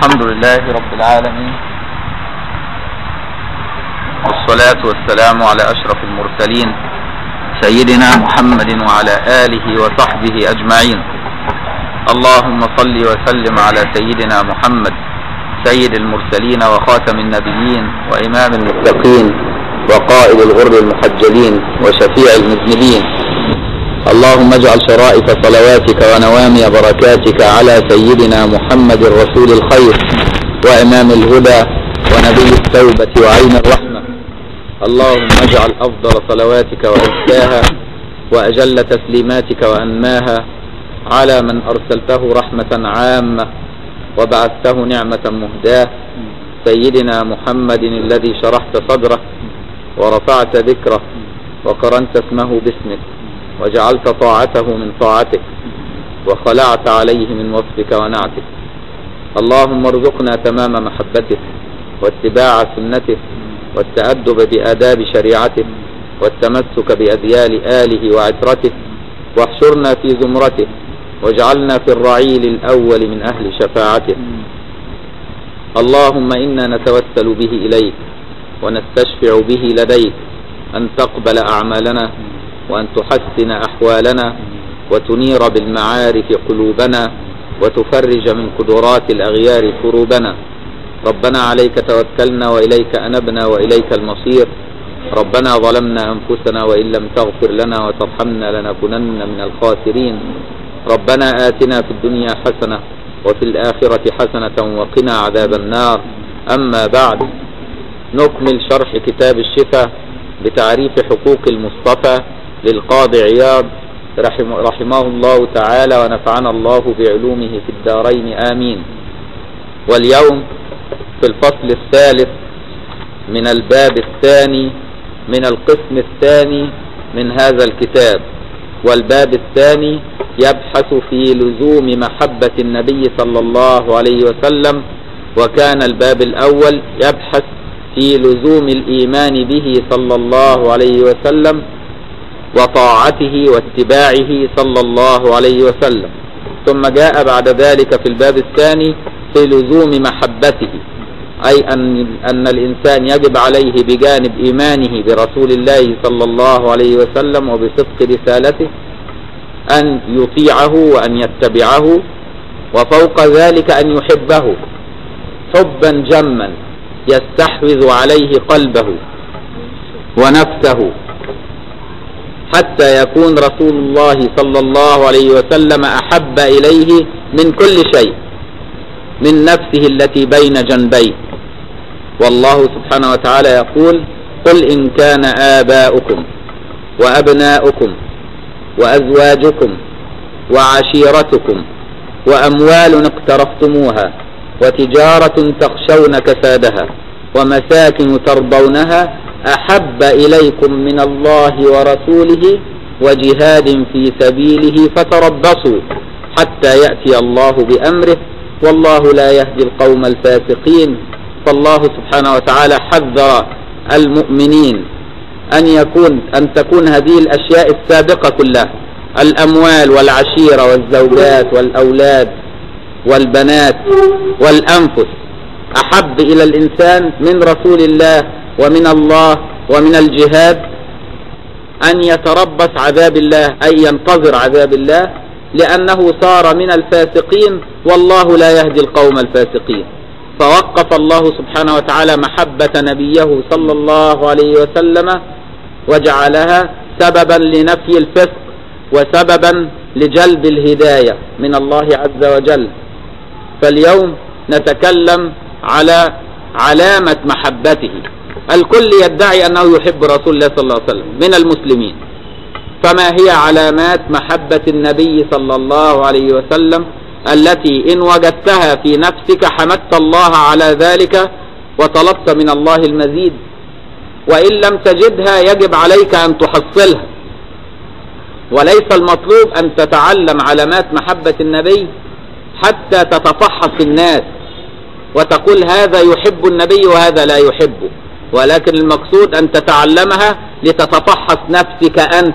الحمد لله رب العالمين والصلاة والسلام على أشرف المرسلين سيدنا محمد وعلى آله وصحبه أجمعين اللهم صل وسلم على سيدنا محمد سيد المرسلين وخاتم النبيين وإمام المتقين وقائد الغر المحجلين وشفيع المذنبين اللهم اجعل شرائف صلواتك ونوامي بركاتك على سيدنا محمد رسول الخير وإمام الهدى ونبي التوبة وعين الرحمة اللهم اجعل أفضل صلواتك وأزكاها وأجل تسليماتك وأنماها على من أرسلته رحمة عامة وبعثته نعمة مهداة سيدنا محمد الذي شرحت صدره ورفعت ذكره وقرنت اسمه باسمك وجعلت طاعته من طاعتك وخلعت عليه من وصفك ونعتك اللهم ارزقنا تمام محبته واتباع سنته والتأدب بآداب شريعته والتمسك بأذيال آله وعترته واحشرنا في زمرته واجعلنا في الرعيل الأول من أهل شفاعته اللهم إنا نتوسل به إليك ونستشفع به لديك أن تقبل أعمالنا وأن تحسن أحوالنا وتنير بالمعارف قلوبنا وتفرج من قدرات الأغيار كروبنا ربنا عليك توكلنا وإليك أنبنا وإليك المصير ربنا ظلمنا أنفسنا وإن لم تغفر لنا وترحمنا لنكونن من الخاسرين ربنا آتنا في الدنيا حسنة وفي الآخرة حسنة وقنا عذاب النار أما بعد نكمل شرح كتاب الشفا بتعريف حقوق المصطفى للقاضي عياض رحمه, رحمه الله تعالى ونفعنا الله بعلومه في الدارين آمين واليوم في الفصل الثالث من الباب الثاني من القسم الثاني من هذا الكتاب والباب الثاني يبحث في لزوم محبة النبي صلى الله عليه وسلم وكان الباب الأول يبحث في لزوم الإيمان به صلى الله عليه وسلم وطاعته واتباعه صلى الله عليه وسلم ثم جاء بعد ذلك في الباب الثاني في لزوم محبته أي أن, أن الإنسان يجب عليه بجانب إيمانه برسول الله صلى الله عليه وسلم وبصدق رسالته أن يطيعه وأن يتبعه وفوق ذلك أن يحبه حبا جما يستحوذ عليه قلبه ونفسه حتى يكون رسول الله صلى الله عليه وسلم أحب إليه من كل شيء من نفسه التي بين جنبيه والله سبحانه وتعالى يقول قل إن كان آباؤكم وأبناؤكم وأزواجكم وعشيرتكم وأموال اقترفتموها وتجارة تخشون كسادها ومساكن ترضونها أحب إليكم من الله ورسوله وجهاد في سبيله فتربصوا حتى يأتي الله بأمره والله لا يهدي القوم الفاسقين فالله سبحانه وتعالى حذر المؤمنين أن يكون أن تكون هذه الأشياء السابقة كلها الأموال والعشيرة والزوجات والأولاد والبنات والأنفس أحب إلى الإنسان من رسول الله ومن الله ومن الجهاد أن يتربص عذاب الله أي ينتظر عذاب الله لأنه صار من الفاسقين والله لا يهدي القوم الفاسقين فوقف الله سبحانه وتعالى محبة نبيه صلى الله عليه وسلم وجعلها سببا لنفي الفسق وسببا لجلب الهداية من الله عز وجل فاليوم نتكلم على علامة محبته الكل يدعي أنه يحب رسول الله صلى الله عليه وسلم من المسلمين فما هي علامات محبة النبي صلى الله عليه وسلم التي إن وجدتها في نفسك حمدت الله على ذلك وطلبت من الله المزيد وإن لم تجدها يجب عليك أن تحصلها وليس المطلوب أن تتعلم علامات محبة النبي حتى تتفحص الناس وتقول هذا يحب النبي وهذا لا يحبه ولكن المقصود أن تتعلمها لتتفحص نفسك أنت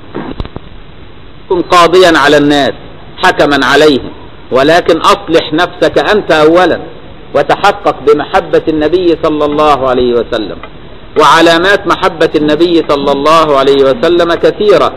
كن قاضيا على الناس حكما عليهم ولكن أصلح نفسك أنت أولا وتحقق بمحبة النبي صلى الله عليه وسلم وعلامات محبة النبي صلى الله عليه وسلم كثيرة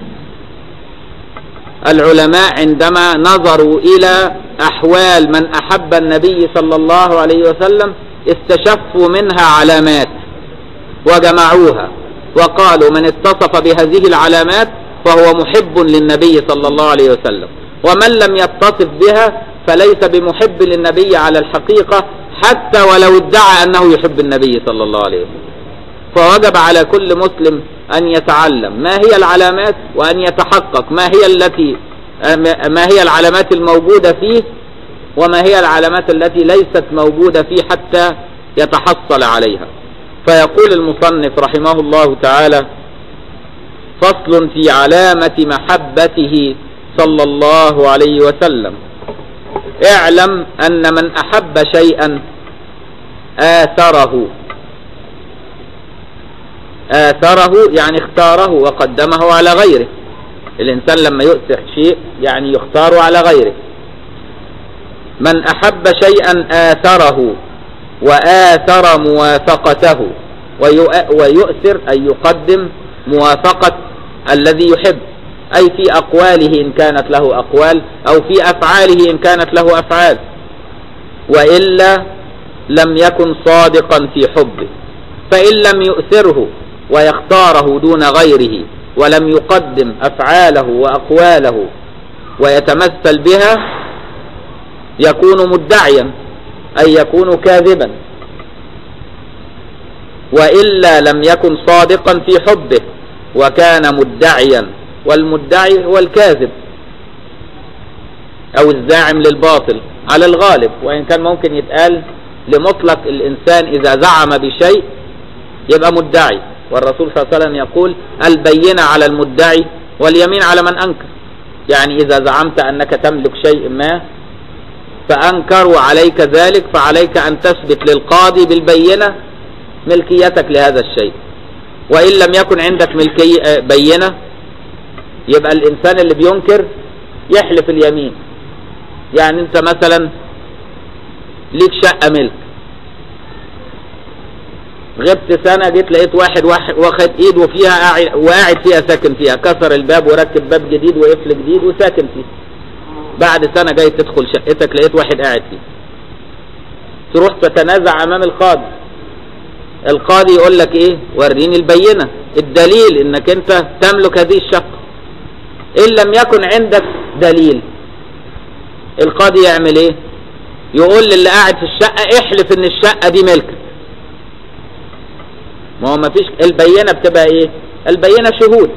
العلماء عندما نظروا إلى أحوال من أحب النبي صلى الله عليه وسلم استشفوا منها علامات وجمعوها وقالوا من اتصف بهذه العلامات فهو محب للنبي صلى الله عليه وسلم ومن لم يتصف بها فليس بمحب للنبي على الحقيقة حتى ولو ادعى أنه يحب النبي صلى الله عليه وسلم فوجب على كل مسلم أن يتعلم ما هي العلامات وأن يتحقق ما هي التي ما هي العلامات الموجودة فيه وما هي العلامات التي ليست موجودة فيه حتى يتحصل عليها فيقول المصنف رحمه الله تعالى فصل في علامة محبته صلى الله عليه وسلم اعلم أن من أحب شيئا آثره آثره يعني اختاره وقدمه على غيره الإنسان لما يؤثر شيء يعني يختار على غيره من أحب شيئا آثره وآثر موافقته ويؤثر أي يقدم موافقة الذي يحب أي في أقواله إن كانت له أقوال أو في أفعاله إن كانت له أفعال وإلا لم يكن صادقا في حبه فإن لم يؤثره ويختاره دون غيره ولم يقدم أفعاله وأقواله ويتمثل بها يكون مدعيا أي يكون كاذبا وإلا لم يكن صادقا في حبه وكان مدعيا والمدعي هو الكاذب أو الزاعم للباطل على الغالب وإن كان ممكن يتقال لمطلق الإنسان إذا زعم بشيء يبقى مدعي والرسول صلى الله عليه وسلم يقول البينة على المدعي واليمين على من أنكر يعني إذا زعمت أنك تملك شيء ما فأنكروا عليك ذلك فعليك أن تثبت للقاضي بالبينة ملكيتك لهذا الشيء وإن لم يكن عندك ملكية بينة يبقى الإنسان اللي بينكر يحلف اليمين يعني أنت مثلا ليك شقة ملك غبت سنة جيت لقيت واحد واخد ايد وفيها قاعد وقاعد فيها ساكن فيها كسر الباب وركب باب جديد وقفل جديد وساكن فيه بعد سنة جاي تدخل شقتك لقيت واحد قاعد فيه تروح تتنازع امام القاضي القاضي يقول لك ايه وريني البينة الدليل انك انت تملك هذه الشقة ان لم يكن عندك دليل القاضي يعمل ايه يقول للي قاعد في الشقة احلف ان الشقة دي ملكك ما هو ما فيش البينة بتبقى ايه البينة شهود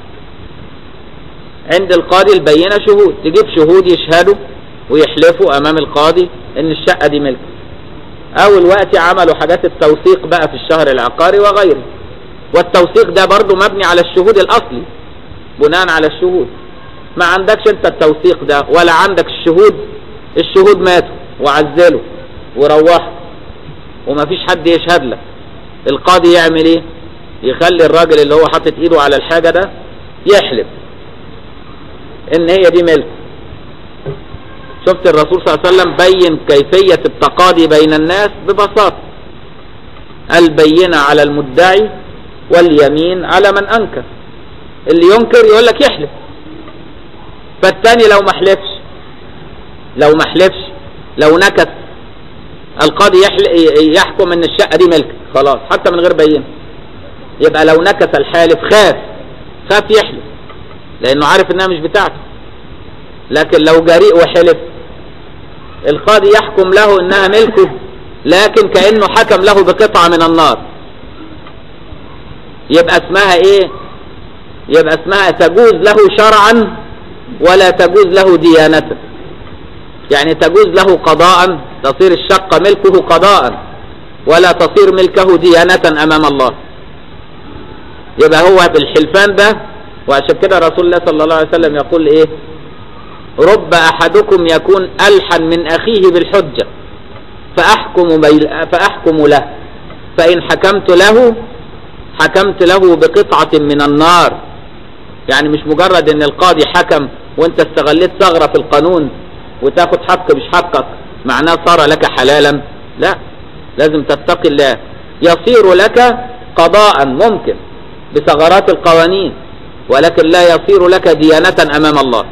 عند القاضي البينة شهود تجيب شهود يشهدوا ويحلفوا امام القاضي ان الشقة دي ملك اول وقت عملوا حاجات التوثيق بقى في الشهر العقاري وغيره والتوثيق ده برضو مبني على الشهود الاصلي بناء على الشهود ما عندكش انت التوثيق ده ولا عندك الشهود الشهود ماتوا وعزلوا وروحوا وما فيش حد يشهد لك القاضي يعمل ايه يخلي الراجل اللي هو حاطط ايده على الحاجة ده يحلف ان هي دي ملك شفت الرسول صلى الله عليه وسلم بين كيفية التقاضي بين الناس ببساطة البينة على المدعي واليمين على من انكر اللي ينكر يقول لك يحلف فالتاني لو ما حلفش لو ما حلفش لو نكت القاضي يحكم ان الشقة دي ملك خلاص حتى من غير بينة يبقى لو نكت الحالف خاف خاف يحلف لانه عارف انها مش بتاعته لكن لو جريء وحلف القاضي يحكم له انها ملكه لكن كأنه حكم له بقطعة من النار يبقى اسمها ايه يبقى اسمها تجوز له شرعا ولا تجوز له ديانة يعني تجوز له قضاء تصير الشقة ملكه قضاء ولا تصير ملكه ديانة امام الله يبقى هو بالحلفان ده وعشان كده رسول الله صلى الله عليه وسلم يقول ايه رب احدكم يكون الحن من اخيه بالحجة فاحكم, فأحكم له فان حكمت له حكمت له بقطعة من النار يعني مش مجرد ان القاضي حكم وانت استغليت ثغرة في القانون وتاخد حق مش حقك معناه صار لك حلالا لا لازم تتقي الله يصير لك قضاء ممكن بثغرات القوانين ولكن لا يصير لك ديانة أمام الله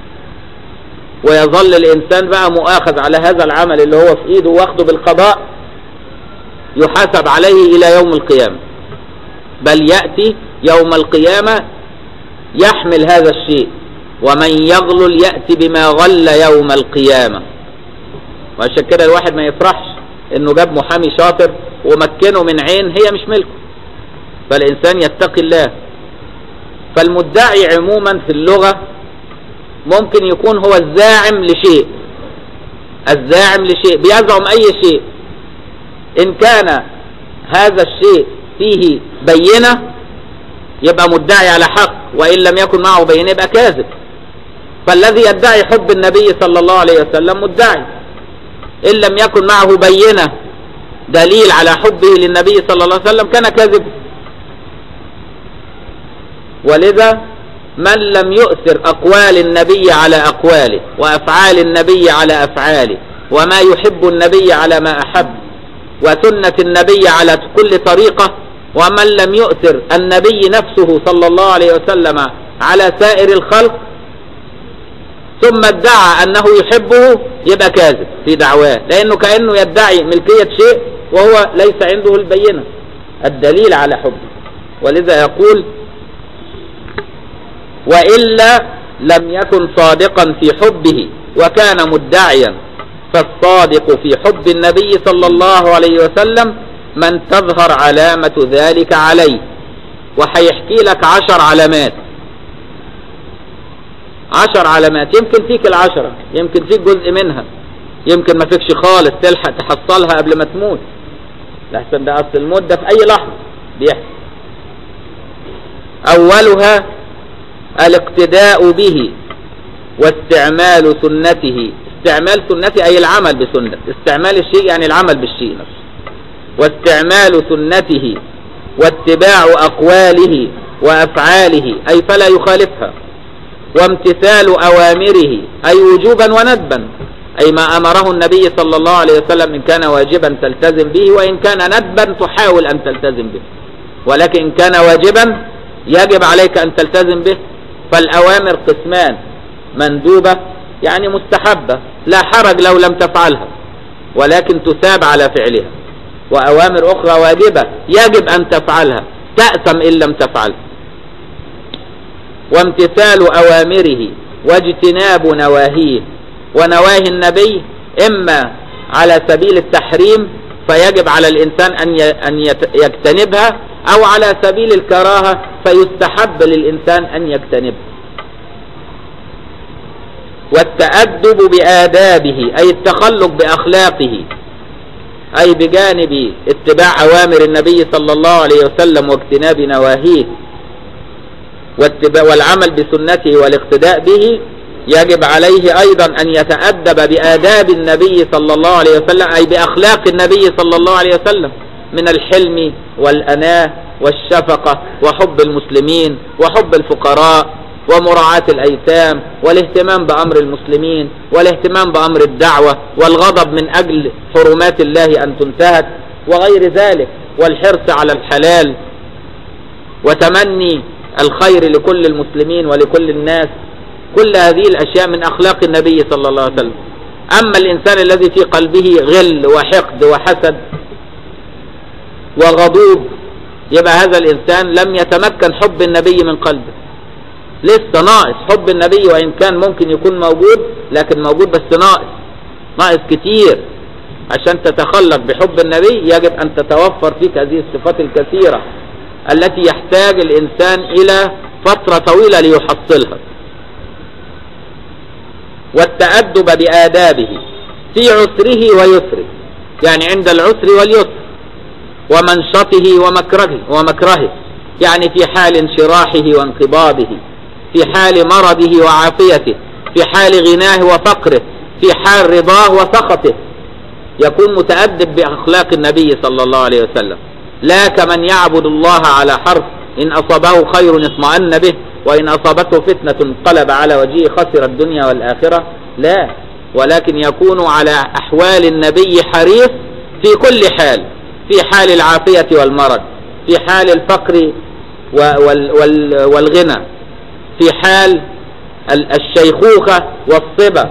ويظل الإنسان بقى مؤاخذ على هذا العمل اللي هو في إيده واخده بالقضاء يحاسب عليه إلى يوم القيامة بل يأتي يوم القيامة يحمل هذا الشيء ومن يغلل يأتي بما غل يوم القيامة وعشان كده الواحد ما يفرحش انه جاب محامي شاطر ومكنه من عين هي مش ملكه فالإنسان يتقي الله فالمدعي عموما في اللغة ممكن يكون هو الزاعم لشيء الزاعم لشيء بيزعم أي شيء إن كان هذا الشيء فيه بينة يبقى مدعي على حق وإن لم يكن معه بينة يبقى كاذب فالذي يدعي حب النبي صلى الله عليه وسلم مدعي إن لم يكن معه بينة دليل على حبه للنبي صلى الله عليه وسلم كان كاذب ولذا من لم يؤثر أقوال النبي على أقواله وأفعال النبي على أفعاله وما يحب النبي على ما أحب وسنة النبي على كل طريقة ومن لم يؤثر النبي نفسه صلى الله عليه وسلم على سائر الخلق ثم ادعى أنه يحبه يبقى كاذب في دعواه لأنه كأنه يدعي ملكية شيء وهو ليس عنده البينة الدليل على حبه ولذا يقول وإلا لم يكن صادقا في حبه وكان مدعيا فالصادق في حب النبي صلى الله عليه وسلم من تظهر علامة ذلك عليه وهيحكي لك عشر علامات عشر علامات يمكن فيك العشرة يمكن فيك جزء منها يمكن ما فيكش خالص تلحق تحصلها قبل ما تموت لحسن ده أصل الموت ده في أي لحظة بيحصل أولها الاقتداء به واستعمال سنته استعمال سنته أي العمل بسنة استعمال الشيء يعني العمل بالشيء نفسه واستعمال سنته واتباع أقواله وأفعاله أي فلا يخالفها وامتثال أوامره أي وجوبا وندبا أي ما أمره النبي صلى الله عليه وسلم إن كان واجبا تلتزم به وإن كان ندبا تحاول أن تلتزم به ولكن إن كان واجبا يجب عليك أن تلتزم به فالأوامر قسمان مندوبة يعني مستحبة لا حرج لو لم تفعلها ولكن تثاب على فعلها وأوامر أخرى واجبة يجب أن تفعلها تأثم إن لم تفعلها وامتثال أوامره واجتناب نواهيه ونواهي النبي إما على سبيل التحريم فيجب على الإنسان أن أن يجتنبها أو على سبيل الكراهة فيستحب للإنسان أن يجتنبها والتأدب بآدابه أي التخلق بأخلاقه أي بجانب اتباع أوامر النبي صلى الله عليه وسلم واجتناب نواهيه والعمل بسنته والاقتداء به يجب عليه أيضا أن يتأدب بآداب النبي صلى الله عليه وسلم أي بأخلاق النبي صلى الله عليه وسلم من الحلم والأناة والشفقة وحب المسلمين وحب الفقراء ومراعاة الأيتام والاهتمام بأمر المسلمين والاهتمام بأمر الدعوة والغضب من أجل حرمات الله أن تنتهك وغير ذلك والحرص على الحلال وتمني الخير لكل المسلمين ولكل الناس كل هذه الأشياء من أخلاق النبي صلى الله عليه وسلم أما الإنسان الذي في قلبه غل وحقد وحسد وغضوب يبقى هذا الإنسان لم يتمكن حب النبي من قلبه لسه ناقص حب النبي وإن كان ممكن يكون موجود لكن موجود بس ناقص ناقص كتير عشان تتخلق بحب النبي يجب أن تتوفر فيك هذه الصفات الكثيرة التي يحتاج الإنسان إلى فترة طويلة ليحصلها والتأدب بآدابه في عسره ويسره يعني عند العسر واليسر ومنشطه ومكرهه ومكرهه يعني في حال انشراحه وانقباضه في حال مرضه وعافيته في حال غناه وفقره في حال رضاه وسخطه يكون متأدب بأخلاق النبي صلى الله عليه وسلم لا كمن يعبد الله على حرف إن أصابه خير اطمأن به وإن أصابته فتنة انقلب على وجهه خسر الدنيا والآخرة لا ولكن يكون على أحوال النبي حريص في كل حال في حال العافية والمرض في حال الفقر والغنى في حال الشيخوخة والصبا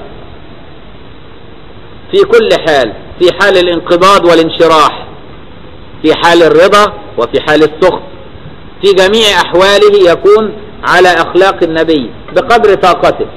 في كل حال في حال الانقباض والانشراح في حال الرضا وفي حال السخط في جميع أحواله يكون على أخلاق النبي بقدر طاقته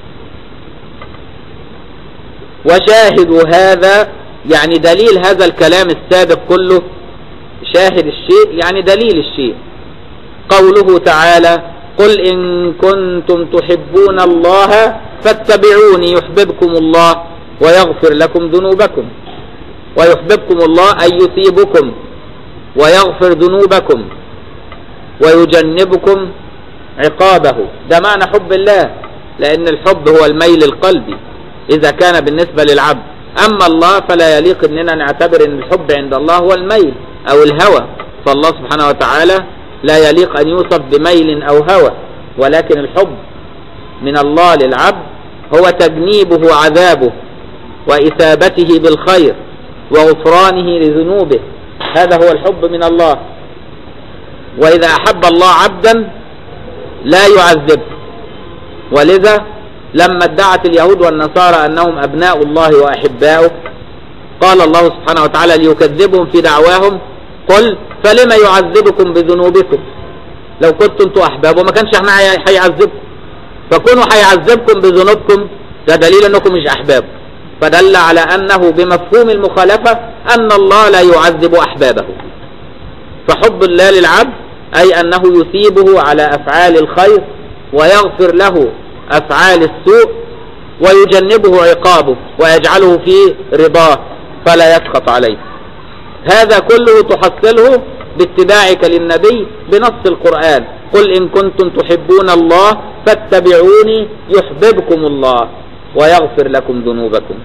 وشاهد هذا يعني دليل هذا الكلام السابق كله شاهد الشيء يعني دليل الشيء قوله تعالى قل إن كنتم تحبون الله فاتبعوني يحببكم الله ويغفر لكم ذنوبكم ويحببكم الله أن يثيبكم ويغفر ذنوبكم ويجنبكم عقابه ده معنى حب الله لأن الحب هو الميل القلبي إذا كان بالنسبة للعبد أما الله فلا يليق أننا نعتبر أن الحب عند الله هو الميل أو الهوى فالله سبحانه وتعالى لا يليق أن يوصف بميل أو هوى ولكن الحب من الله للعبد هو تجنيبه عذابه وإثابته بالخير وغفرانه لذنوبه هذا هو الحب من الله وإذا أحب الله عبدا لا يعذبه ولذا لما ادعت اليهود والنصارى أنهم أبناء الله وأحباؤه قال الله سبحانه وتعالى ليكذبهم في دعواهم قل فلما يعذبكم بذنوبكم لو كنتم انتم أحبابه ما كانش احنا هيعذبكم فكونوا هيعذبكم بذنوبكم ده دليل انكم مش أحباب فدل على أنه بمفهوم المخالفة أن الله لا يعذب أحبابه فحب الله للعبد أي أنه يثيبه على أفعال الخير ويغفر له أفعال السوء ويجنبه عقابه ويجعله في رضاه فلا يسخط عليه هذا كله تحصله باتباعك للنبي بنص القرآن قل إن كنتم تحبون الله فاتبعوني يحببكم الله ويغفر لكم ذنوبكم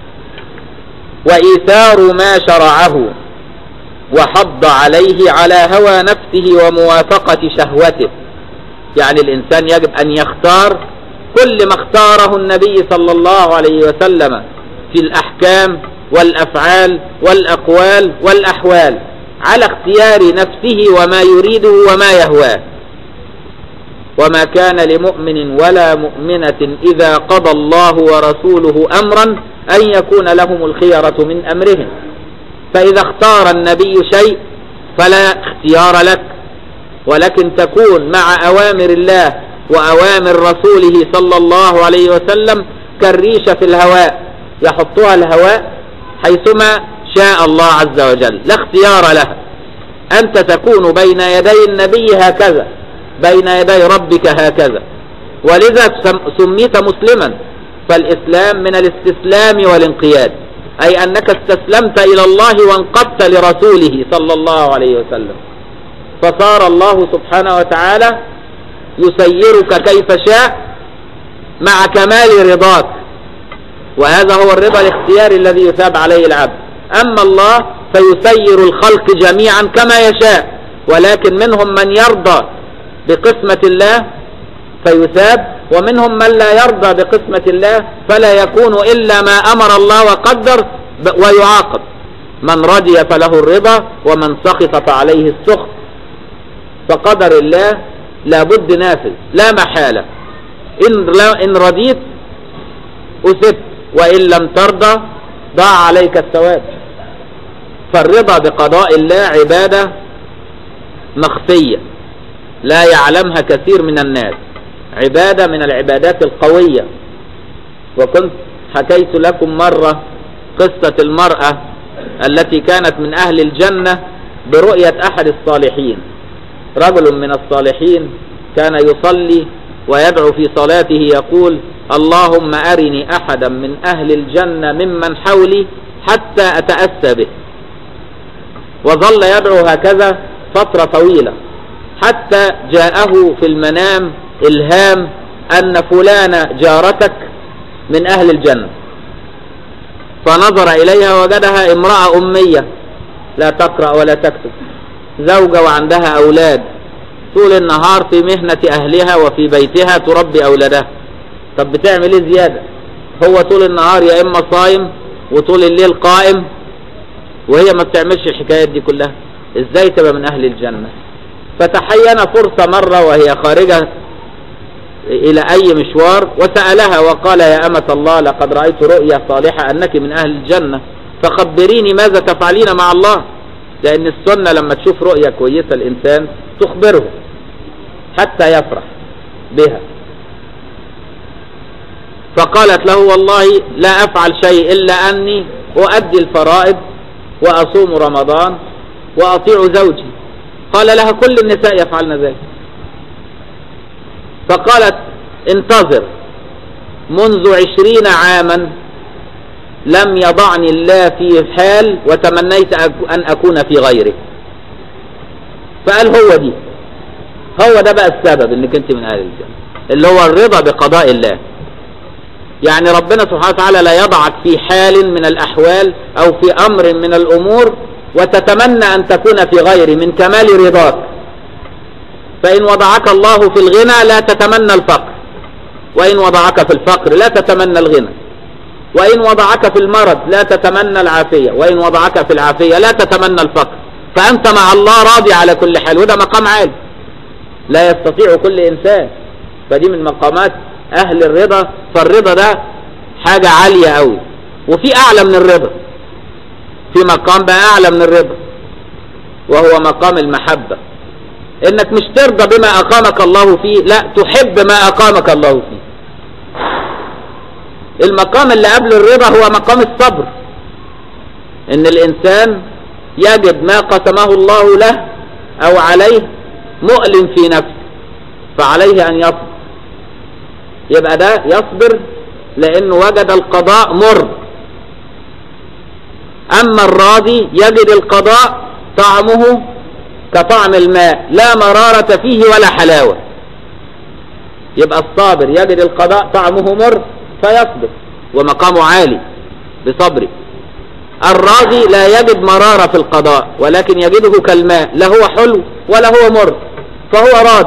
وإيثار ما شرعه وحض عليه على هوى نفسه وموافقة شهوته يعني الإنسان يجب أن يختار كل ما اختاره النبي صلى الله عليه وسلم في الأحكام والأفعال والأقوال والأحوال على اختيار نفسه وما يريده وما يهواه وما كان لمؤمن ولا مؤمنة إذا قضى الله ورسوله أمرا أن يكون لهم الخيرة من أمرهم فإذا اختار النبي شيء فلا اختيار لك ولكن تكون مع أوامر الله وأوامر رسوله صلى الله عليه وسلم كالريشة في الهواء يحطها الهواء حيثما شاء الله عز وجل لا اختيار لها أنت تكون بين يدي النبي هكذا بين يدي ربك هكذا ولذا سميت مسلما فالإسلام من الاستسلام والانقياد أي أنك استسلمت إلى الله وانقضت لرسوله صلى الله عليه وسلم فصار الله سبحانه وتعالى يسيرك كيف شاء مع كمال رضاك وهذا هو الرضا الاختياري الذي يثاب عليه العبد أما الله فيسير الخلق جميعا كما يشاء ولكن منهم من يرضى بقسمة الله فيثاب ومنهم من لا يرضى بقسمة الله فلا يكون إلا ما أمر الله وقدر ويعاقب من رضي فله الرضا ومن سخط فعليه السخط فقدر الله لابد نافذ لا محالة إن, إن رضيت أثبت وإن لم ترضى ضاع عليك الثواب فالرضا بقضاء الله عبادة مخفية لا يعلمها كثير من الناس عبادة من العبادات القوية وكنت حكيت لكم مرة قصة المرأة التي كانت من أهل الجنة برؤية أحد الصالحين رجل من الصالحين كان يصلي ويدعو في صلاته يقول اللهم أرني أحدا من أهل الجنة ممن حولي حتى أتأسى به وظل يدعو هكذا فترة طويلة حتى جاءه في المنام إلهام أن فلانة جارتك من أهل الجنة فنظر إليها وجدها امرأة أمية لا تقرأ ولا تكتب زوجة وعندها أولاد طول النهار في مهنة أهلها وفي بيتها تربي أولادها طب بتعمل إيه زيادة هو طول النهار يا اما صايم وطول الليل قائم وهي ما بتعملش الحكايات دي كلها ازاي تبقى من اهل الجنة فتحين فرصة مرة وهي خارجة الى اي مشوار وسألها وقال يا امة الله لقد رأيت رؤيا صالحة انك من اهل الجنة فخبريني ماذا تفعلين مع الله لان السنة لما تشوف رؤيا كويسة الانسان تخبره حتى يفرح بها فقالت له والله لا افعل شيء الا اني اؤدي الفرائض واصوم رمضان واطيع زوجي قال لها كل النساء يفعلن ذلك فقالت انتظر منذ عشرين عاما لم يضعني الله في حال وتمنيت أن أكون في غيره فقال هو دي هو ده بقى السبب انك انت من اهل الجنة اللي هو الرضا بقضاء الله يعني ربنا سبحانه وتعالى لا يضعك في حال من الاحوال او في امر من الامور وتتمنى ان تكون في غيره من كمال رضاك فان وضعك الله في الغنى لا تتمنى الفقر وان وضعك في الفقر لا تتمنى الغنى وإن وضعك في المرض لا تتمنى العافية وإن وضعك في العافية لا تتمنى الفقر فأنت مع الله راضي على كل حال وده مقام عالي لا يستطيع كل إنسان فدي من مقامات أهل الرضا فالرضا ده حاجة عالية قوي وفي أعلى من الرضا في مقام بقى أعلى من الرضا وهو مقام المحبة إنك مش ترضى بما أقامك الله فيه لا تحب ما أقامك الله فيه المقام اللي قبل الرضا هو مقام الصبر ان الانسان يجد ما قسمه الله له او عليه مؤلم في نفسه فعليه ان يصبر يبقى ده يصبر لانه وجد القضاء مر اما الراضي يجد القضاء طعمه كطعم الماء لا مرارة فيه ولا حلاوة يبقى الصابر يجد القضاء طعمه مر فيصبر ومقامه عالي بصبره الراضي لا يجد مرارة في القضاء ولكن يجده كالماء لا هو حلو ولا هو مر فهو راض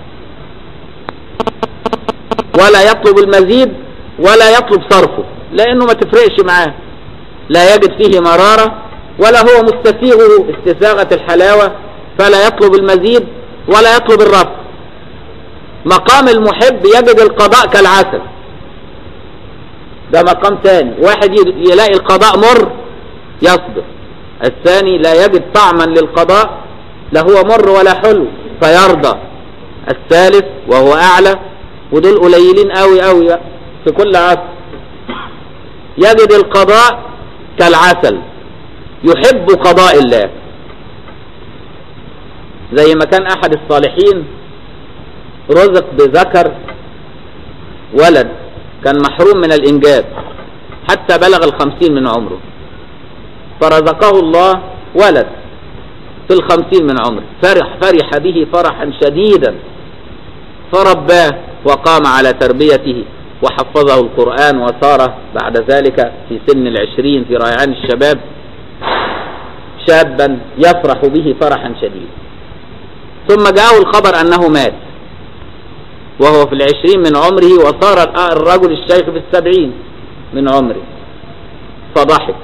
ولا يطلب المزيد ولا يطلب صرفه لانه ما تفرقش معاه لا يجد فيه مرارة ولا هو مستسيغه استساغة الحلاوة فلا يطلب المزيد ولا يطلب الرفع مقام المحب يجد القضاء كالعسل ده مقام ثاني واحد يلاقي القضاء مر يصبر الثاني لا يجد طعما للقضاء لا هو مر ولا حلو فيرضى الثالث وهو اعلى ودول قليلين قوي قوي في كل عصر يجد القضاء كالعسل يحب قضاء الله زي ما كان احد الصالحين رزق بذكر ولد كان محروم من الإنجاب حتى بلغ الخمسين من عمره فرزقه الله ولد في الخمسين من عمره فرح فرح به فرحا شديدا فرباه وقام على تربيته وحفظه القرآن وصار بعد ذلك في سن العشرين في ريعان الشباب شابا يفرح به فرحا شديدا ثم جاءه الخبر أنه مات وهو في العشرين من عمره وصار الرجل الشيخ في السبعين من عمره فضحك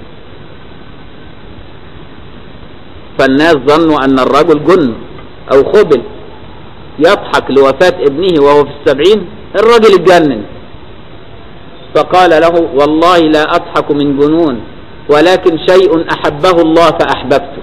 فالناس ظنوا أن الرجل جن أو خبل يضحك لوفاة ابنه وهو في السبعين الرجل اتجنن فقال له والله لا أضحك من جنون ولكن شيء أحبه الله فأحببته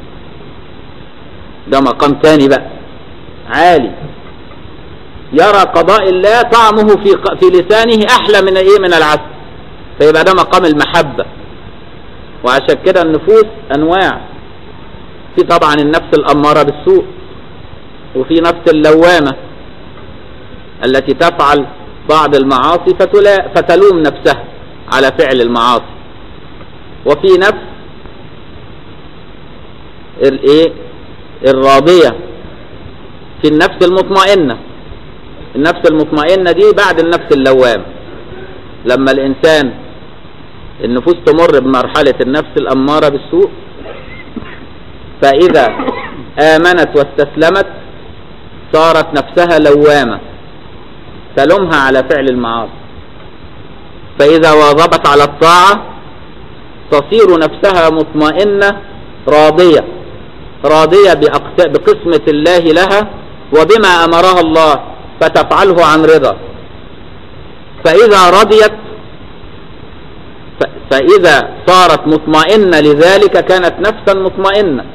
ده مقام تاني بقى عالي يرى قضاء الله طعمه في في لسانه احلى من ايه من العسل فيبقى ده مقام المحبه وعشان كده النفوس انواع في طبعا النفس الاماره بالسوء وفي نفس اللوامه التي تفعل بعض المعاصي فتلا فتلوم نفسها على فعل المعاصي وفي نفس الايه الراضيه في النفس المطمئنه النفس المطمئنة دي بعد النفس اللوام لما الإنسان النفوس تمر بمرحلة النفس الأمارة بالسوء فإذا آمنت واستسلمت صارت نفسها لوامة تلومها على فعل المعاصي فإذا واظبت على الطاعة تصير نفسها مطمئنة راضية راضية بأقس- بقسمة الله لها وبما أمرها الله فتفعله عن رضا فإذا رضيت ف- فإذا صارت مطمئنة لذلك كانت نفسا مطمئنة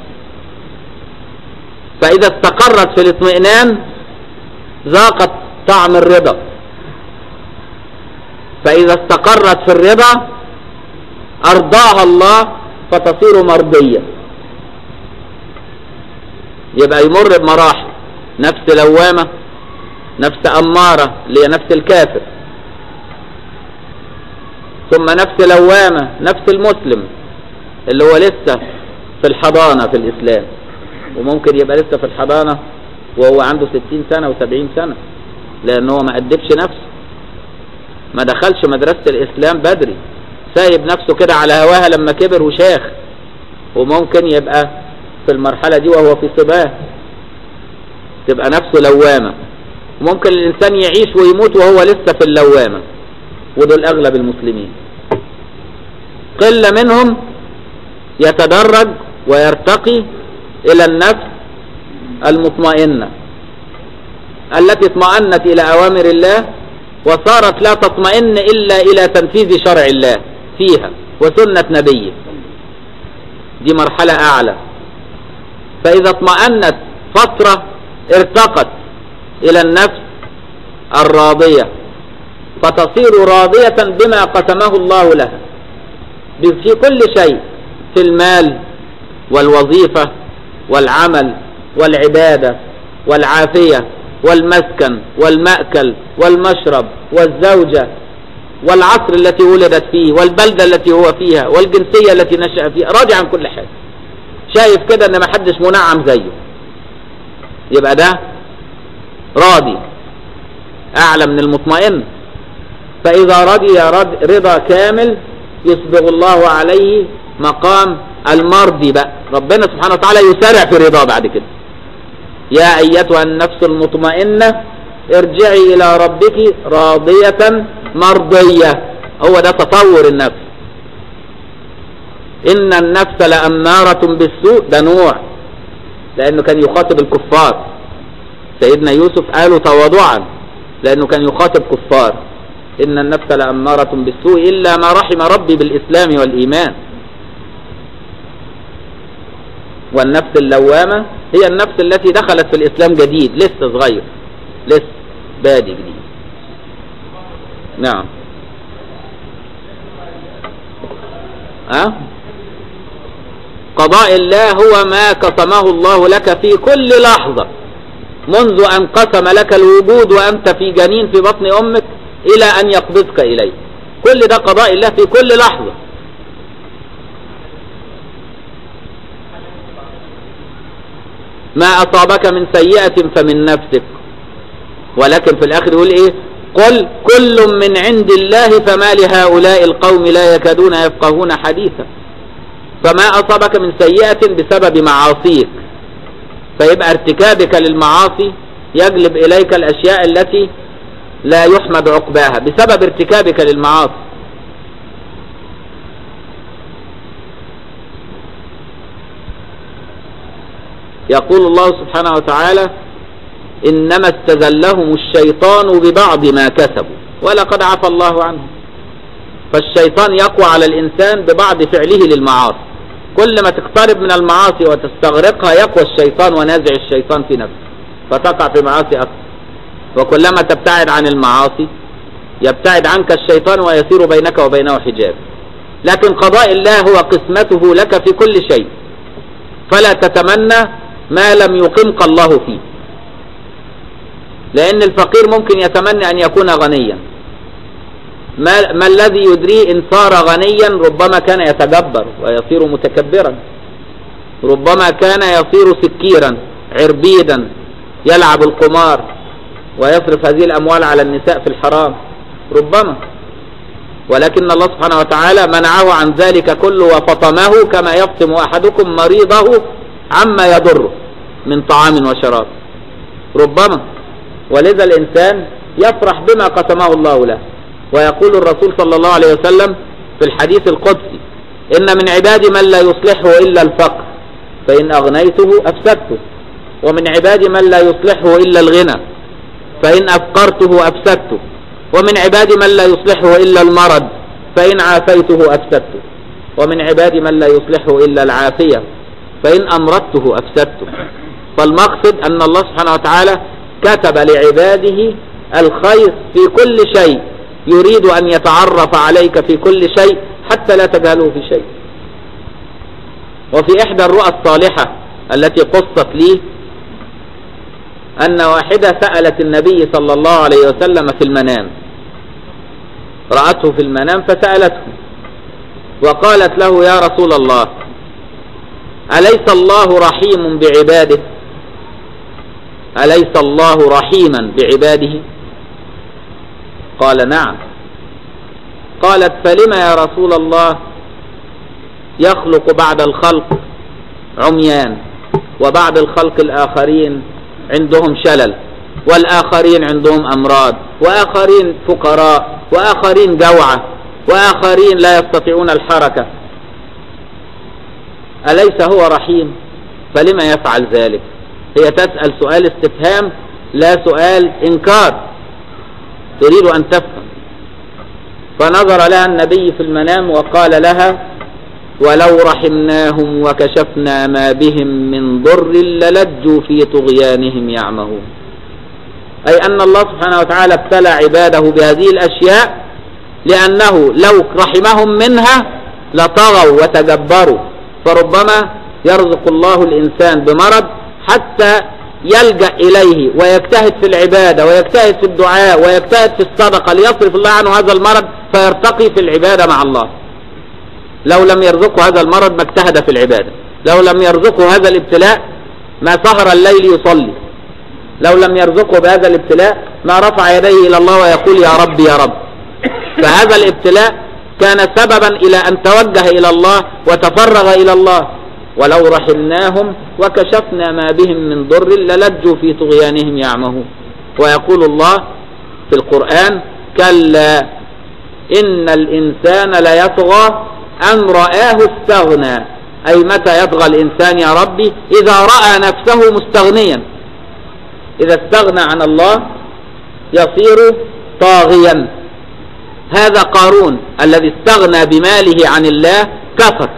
فإذا استقرت في الاطمئنان ذاقت طعم الرضا فإذا استقرت في الرضا أرضاها الله فتصير مرضية يبقى يمر بمراحل نفس لوامة نفس أمارة اللي هي نفس الكافر ثم نفس لوامة نفس المسلم اللي هو لسه في الحضانة في الإسلام وممكن يبقى لسه في الحضانة وهو عنده ستين سنة وسبعين سنة لأنه ما أدبش نفسه ما دخلش مدرسة الإسلام بدري سايب نفسه كده على هواها لما كبر وشاخ وممكن يبقى في المرحلة دي وهو في صباه تبقى نفسه لوامة ممكن الإنسان يعيش ويموت وهو لسه في اللوامة ودول أغلب المسلمين قلة منهم يتدرج ويرتقي إلى النفس المطمئنة التي اطمأنت إلى أوامر الله وصارت لا تطمئن إلا إلى تنفيذ شرع الله فيها وسنة نبيه دي مرحلة أعلى فإذا اطمأنت فترة ارتقت إلى النفس الراضية فتصير راضية بما قسمه الله لها في كل شيء في المال والوظيفة والعمل والعبادة والعافية والمسكن والمأكل والمشرب والزوجة والعصر التي ولدت فيه والبلدة التي هو فيها والجنسية التي نشأ فيها راضي عن كل حاجة شايف كده ان ما حدش منعم زيه يبقى ده راضي اعلى من المطمئن فاذا رضي رض رضا كامل يسبغ الله عليه مقام المرضي بقى ربنا سبحانه وتعالى يسارع في رضاه بعد كده يا ايتها النفس المطمئنه ارجعي الى ربك راضيه مرضيه هو ده تطور النفس ان النفس لاماره بالسوء ده نوع لانه كان يخاطب الكفار سيدنا يوسف قالوا تواضعا لانه كان يخاطب كفار ان النفس لاماره بالسوء الا ما رحم ربي بالاسلام والايمان والنفس اللوامه هي النفس التي دخلت في الاسلام جديد لسه صغير لسه بادي جديد نعم ها قضاء الله هو ما قسمه الله لك في كل لحظة منذ أن قسم لك الوجود وأنت في جنين في بطن أمك إلى أن يقبضك إليه كل ده قضاء الله في كل لحظة ما أصابك من سيئة فمن نفسك ولكن في الآخر يقول إيه قل كل من عند الله فما لهؤلاء القوم لا يكادون يفقهون حديثا فما أصابك من سيئة بسبب معاصيك فيبقى ارتكابك للمعاصي يجلب إليك الأشياء التي لا يحمد عقباها بسبب ارتكابك للمعاصي يقول الله سبحانه وتعالى إنما استزلهم الشيطان ببعض ما كسبوا ولقد عفى الله عنهم فالشيطان يقوى على الإنسان ببعض فعله للمعاصي كل ما تقترب من المعاصي وتستغرقها يقوى الشيطان ونازع الشيطان في نفسه فتقع في معاصي أكثر وكلما تبتعد عن المعاصي يبتعد عنك الشيطان ويصير بينك وبينه حجاب لكن قضاء الله هو قسمته لك في كل شيء فلا تتمنى ما لم يقمك الله فيه لأن الفقير ممكن يتمنى أن يكون غنيا ما, ما الذي يدريه إن صار غنيا ربما كان يتجبر ويصير متكبرا ربما كان يصير سكيرا عربيدا يلعب القمار ويصرف هذه الأموال على النساء في الحرام ربما ولكن الله سبحانه وتعالى منعه عن ذلك كله وفطمه كما يفطم أحدكم مريضه عما يضره من طعام وشراب ربما ولذا الإنسان يفرح بما قسمه الله له ويقول الرسول صلى الله عليه وسلم في الحديث القدسي إن من عبادي من لا يصلحه إلا الفقر فإن أغنيته أفسدته ومن عبادي من لا يصلحه إلا الغنى فإن أفقرته أفسدته ومن عبادي من لا يصلحه إلا المرض فإن عافيته أفسدته ومن عبادي من لا يصلحه إلا العافية فإن أمرضته أفسدته فالمقصد أن الله سبحانه وتعالى كتب لعباده الخير في كل شيء يريد أن يتعرف عليك في كل شيء حتى لا تجهله في شيء وفي إحدى الرؤى الصالحة التي قصت لي أن واحدة سألت النبي صلى الله عليه وسلم في المنام رأته في المنام فسألته وقالت له يا رسول الله أليس الله رحيم بعباده أليس الله رحيما بعباده قال نعم قالت فلم يا رسول الله يخلق بعد الخلق عميان وبعد الخلق الآخرين عندهم شلل والآخرين عندهم أمراض وآخرين فقراء وآخرين جوعة وآخرين لا يستطيعون الحركة أليس هو رحيم فلما يفعل ذلك هي تسأل سؤال استفهام لا سؤال إنكار تريد أن تفهم فنظر لها النبي في المنام وقال لها ولو رحمناهم وكشفنا ما بهم من ضر للجوا في طغيانهم يعمهون أي أن الله سبحانه وتعالى ابتلى عباده بهذه الأشياء لأنه لو رحمهم منها لطغوا وتجبروا فربما يرزق الله الإنسان بمرض حتى يلجأ إليه ويجتهد في العبادة ويجتهد في الدعاء ويجتهد في الصدقة ليصرف الله عنه هذا المرض فيرتقي في العبادة مع الله لو لم يرزقه هذا المرض ما اجتهد في العبادة لو لم يرزقه هذا الابتلاء ما سهر الليل يصلي لو لم يرزقه بهذا الابتلاء ما رفع يديه إلى الله ويقول يا رب يا رب فهذا الابتلاء كان سببا إلى أن توجه إلى الله وتفرغ إلى الله ولو رحمناهم وكشفنا ما بهم من ضر للجوا في طغيانهم يعمهون ويقول الله في القرآن كلا إن الإنسان ليطغى أن رآه استغنى أي متى يطغى الإنسان يا ربي إذا رأى نفسه مستغنيا إذا استغنى عن الله يصير طاغيا هذا قارون الذي استغنى بماله عن الله كفر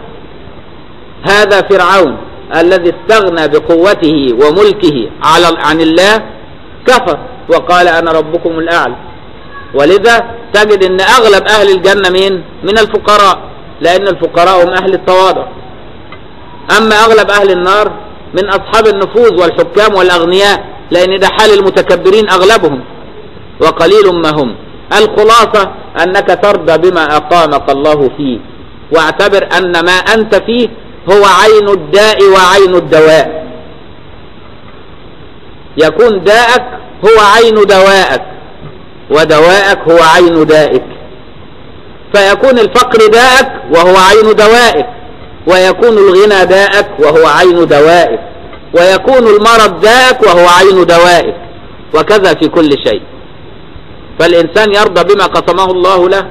هذا فرعون الذي استغنى بقوته وملكه على عن الله كفر وقال أنا ربكم الأعلى ولذا تجد أن أغلب أهل الجنة مين من الفقراء لأن الفقراء هم أهل التواضع أما أغلب أهل النار من أصحاب النفوذ والحكام والأغنياء لأن ده حال المتكبرين أغلبهم وقليل ما هم الخلاصة أنك ترضى بما أقامك الله فيه واعتبر أن ما أنت فيه هو عين الداء وعين الدواء يكون داءك هو عين دوائك ودواءك هو عين دائك فيكون الفقر داءك وهو عين دوائك ويكون الغنى داءك وهو عين دوائك ويكون المرض داءك وهو عين دوائك وكذا في كل شيء فالإنسان يرضى بما قسمه الله له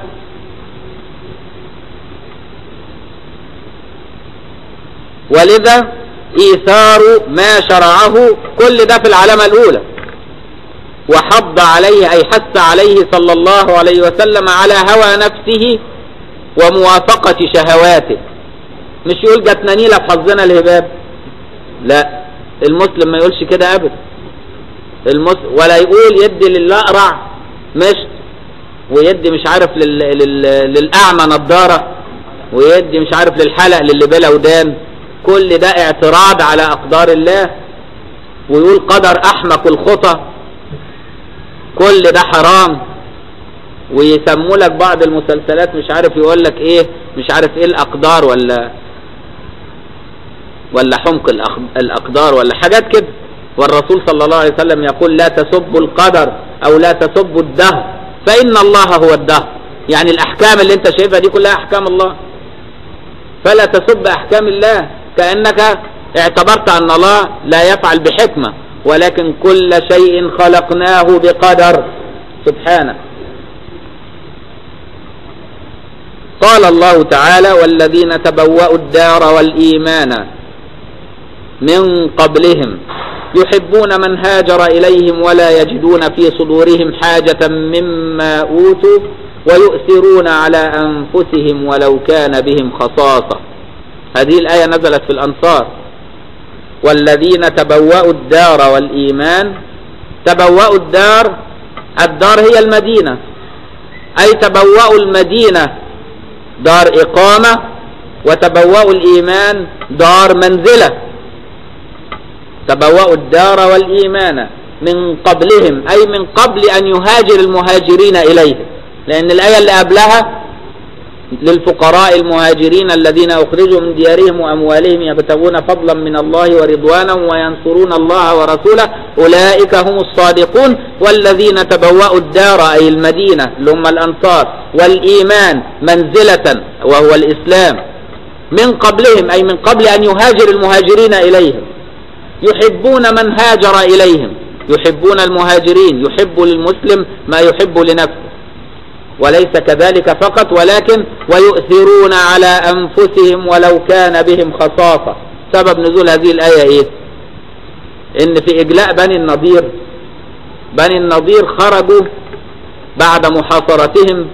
ولذا إيثار ما شرعه كل ده في العلامة الأولى وحض عليه أي حث عليه صلى الله عليه وسلم على هوى نفسه وموافقة شهواته مش يقول جاتنا نيلة في حظنا الهباب لا المسلم ما يقولش كده أبدا المسلم ولا يقول يدي للأقرع مشت ويدي مش عارف لل... لل... للأعمى نضارة ويدي مش عارف للحلق للي بلا ودان كل ده اعتراض على أقدار الله ويقول قدر أحمق الخطى كل ده حرام ويسموا لك بعض المسلسلات مش عارف يقول لك ايه مش عارف ايه الاقدار ولا ولا حمق الاقدار ولا حاجات كده والرسول صلى الله عليه وسلم يقول لا تسبوا القدر او لا تسبوا الدهر فان الله هو الدهر يعني الاحكام اللي انت شايفها دي كلها احكام الله فلا تسب احكام الله كانك اعتبرت ان الله لا يفعل بحكمه ولكن كل شيء خلقناه بقدر سبحانه قال الله تعالى والذين تبوأوا الدار والإيمان من قبلهم يحبون من هاجر إليهم ولا يجدون في صدورهم حاجة مما أوتوا ويؤثرون على أنفسهم ولو كان بهم خصاصة هذه الآية نزلت في الأنصار والذين تبوأوا الدار والإيمان تبوأوا الدار الدار هي المدينة أي تبوأوا المدينة دار إقامة وتبوأوا الإيمان دار منزلة تبوأوا الدار والإيمان من قبلهم أي من قبل أن يهاجر المهاجرين إليهم لأن الآية اللي قبلها للفقراء المهاجرين الذين أخرجوا من ديارهم وأموالهم يبتغون فضلا من الله ورضوانا وينصرون الله ورسوله أولئك هم الصادقون والذين تبوأوا الدار أي المدينة اللي هم الأنصار والإيمان منزلة وهو الإسلام من قبلهم أي من قبل أن يهاجر المهاجرين إليهم يحبون من هاجر إليهم يحبون المهاجرين يحب للمسلم ما يحب لنفسه وليس كذلك فقط ولكن ويؤثرون على أنفسهم ولو كان بهم خصاصة سبب نزول هذه الآية إيه إن في إجلاء بني النضير بني النضير خرجوا بعد محاصرتهم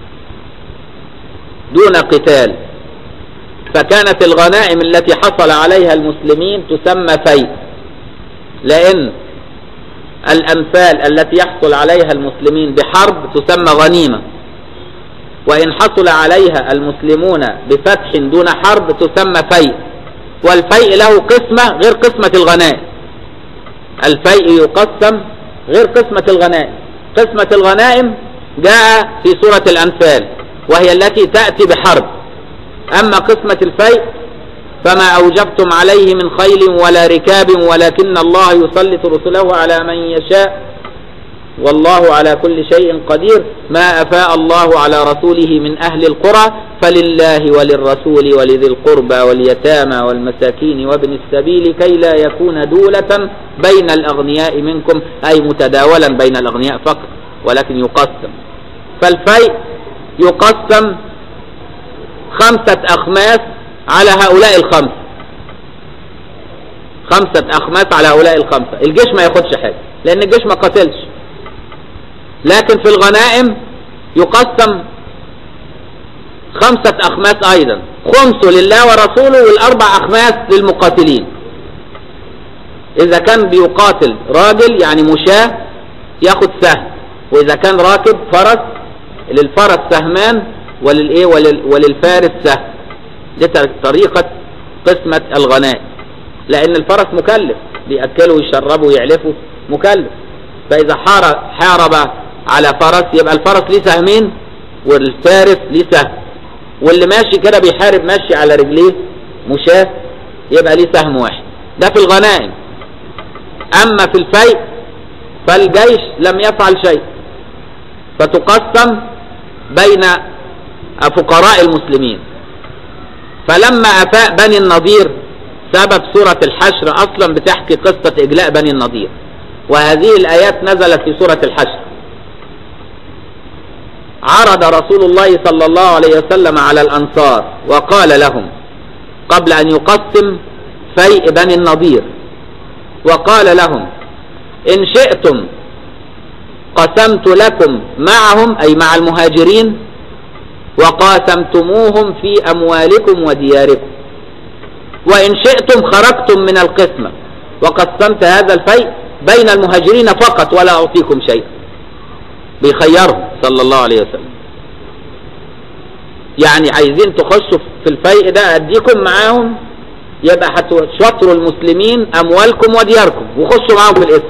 دون قتال فكانت الغنائم التي حصل عليها المسلمين تسمى فيء لأن الأمثال التي يحصل عليها المسلمين بحرب تسمى غنيمة وإن حصل عليها المسلمون بفتح دون حرب تسمى فيء والفيء له قسمة غير قسمة الغنائم الفيء يقسم غير قسمة الغنائم قسمة الغنائم جاء في سورة الأنفال وهي التي تأتي بحرب أما قسمة الفيء فما أوجبتم عليه من خيل ولا ركاب ولكن الله يسلط رسله على من يشاء والله على كل شيء قدير ما أفاء الله على رسوله من أهل القرى فلله وللرسول ولذي القربى واليتامى والمساكين وابن السبيل كي لا يكون دولة بين الأغنياء منكم أي متداولا بين الأغنياء فقط ولكن يقسم فالفيء يقسم خمسة أخماس على هؤلاء الخمس خمسة أخماس على هؤلاء الخمسة الجيش ما ياخدش حاجة لأن الجيش ما قتلش لكن في الغنائم يقسم خمسة أخماس أيضا خمس لله ورسوله والأربع أخماس للمقاتلين إذا كان بيقاتل راجل يعني مشاة ياخد سهم وإذا كان راكب فرس للفرس سهمان وللإيه ولل وللفارس سهم دي طريقة قسمة الغنائم لأن الفرس مكلف بيأكله ويشربه ويعلفه مكلف فإذا حارب, حارب على فرس يبقى الفرس ليه سهمين والفارس ليه سهم واللي ماشي كده بيحارب ماشي على رجليه مشاة يبقى ليه سهم واحد ده في الغنائم أما في الفيء فالجيش لم يفعل شيء فتقسم بين فقراء المسلمين فلما أفاء بني النضير سبب سورة الحشر أصلا بتحكي قصة إجلاء بني النضير وهذه الآيات نزلت في سورة الحشر عرض رسول الله صلى الله عليه وسلم على الأنصار وقال لهم قبل أن يقسم فيء بني النضير وقال لهم إن شئتم قسمت لكم معهم أي مع المهاجرين وقاسمتموهم في أموالكم ودياركم وإن شئتم خرجتم من القسمة وقسمت هذا الفيء بين المهاجرين فقط ولا أعطيكم شيء بيخيرهم صلى الله عليه وسلم يعني عايزين تخشوا في الفيء ده أديكم معاهم يبقى هتشطروا المسلمين أموالكم ودياركم وخشوا معاهم في الإسم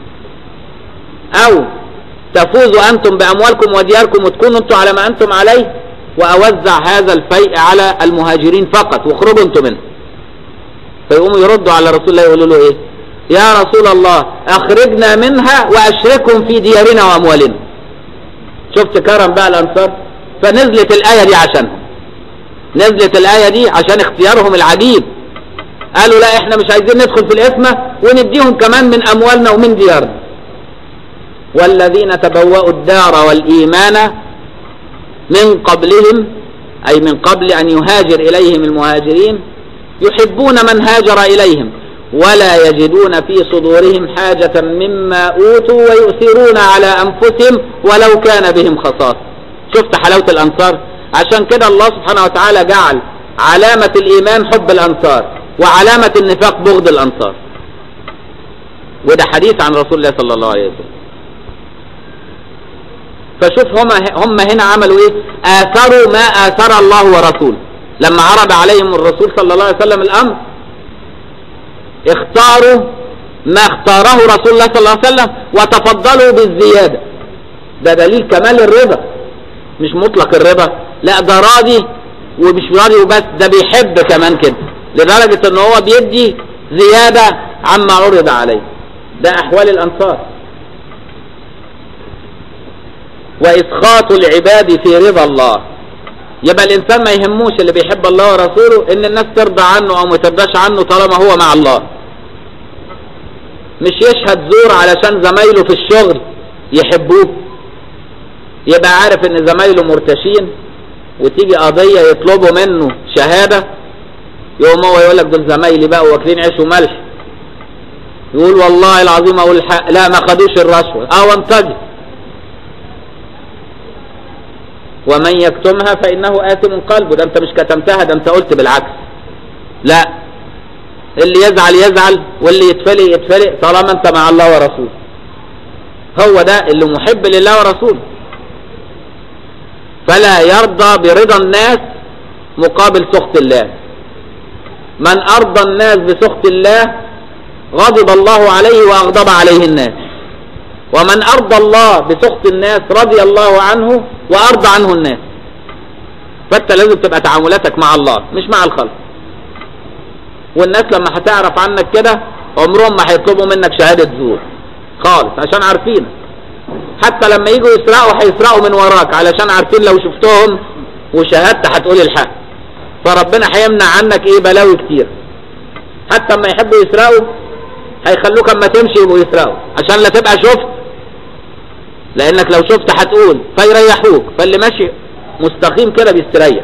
أو تفوزوا أنتم بأموالكم ودياركم وتكونوا أنتم على ما أنتم عليه وأوزع هذا الفيء على المهاجرين فقط واخرجوا أنتم منه فيقوموا يردوا على رسول الله يقولوا له إيه يا رسول الله أخرجنا منها وأشركهم في ديارنا وأموالنا شفت كرم بقى الأنصار فنزلت الآية دي عشانهم نزلت الآية دي عشان اختيارهم العجيب قالوا لا احنا مش عايزين ندخل في الإثمة ونديهم كمان من أموالنا ومن ديارنا والذين تبوأوا الدار والإيمان من قبلهم أي من قبل أن يهاجر إليهم المهاجرين يحبون من هاجر إليهم ولا يجدون في صدورهم حاجة مما أوتوا ويؤثرون على أنفسهم ولو كان بهم خصاص شفت حلاوة الأنصار عشان كده الله سبحانه وتعالى جعل علامة الإيمان حب الأنصار وعلامة النفاق بغض الأنصار وده حديث عن رسول الله صلى الله عليه وسلم فشوف هم هم هنا عملوا ايه آثروا ما آثر الله ورسوله لما عرض عليهم الرسول صلى الله عليه وسلم الأمر اختاروا ما اختاره رسول الله صلى الله عليه وسلم وتفضلوا بالزيادة ده دليل كمال الرضا مش مطلق الرضا لا ده راضي ومش راضي وبس ده بيحب كمان كده لدرجة ان هو بيدي زيادة عما عرض عليه ده احوال الانصار واسخاط العباد في رضا الله يبقى الانسان ما يهموش اللي بيحب الله ورسوله ان الناس ترضى عنه او ما ترضاش عنه طالما هو مع الله مش يشهد زور علشان زمايله في الشغل يحبوه يبقى عارف ان زمايله مرتشين وتيجي قضية يطلبوا منه شهادة يقوم هو يقول لك دول زمايلي بقى واكلين عيش وملح يقول والله العظيم اقول الحق لا ما خدوش الرشوة اه وانتجه ومن يكتمها فانه آثم قلبه ده انت مش كتمتها ده انت قلت بالعكس لا اللي يزعل يزعل واللي يتفلق يتفلق طالما انت مع الله ورسوله هو ده اللي محب لله ورسوله فلا يرضى برضا الناس مقابل سخط الله من أرضى الناس بسخط الله غضب الله عليه وأغضب عليه الناس ومن أرضى الله بسخط الناس رضي الله عنه وأرضى عنه الناس فأنت لازم تبقى تعاملاتك مع الله مش مع الخلق والناس لما هتعرف عنك كده عمرهم ما هيطلبوا منك شهادة زور خالص عشان عارفينك حتى لما يجوا يسرقوا هيسرقوا من وراك علشان عارفين لو شفتهم وشهدت هتقول الحق فربنا هيمنع عنك ايه بلاوي كتير حتى اما يحبوا يسرقوا هيخلوك اما تمشي يبقوا يسرقوا عشان لا تبقى شفت لانك لو شفت هتقول فيريحوك فاللي ماشي مستقيم كده بيستريح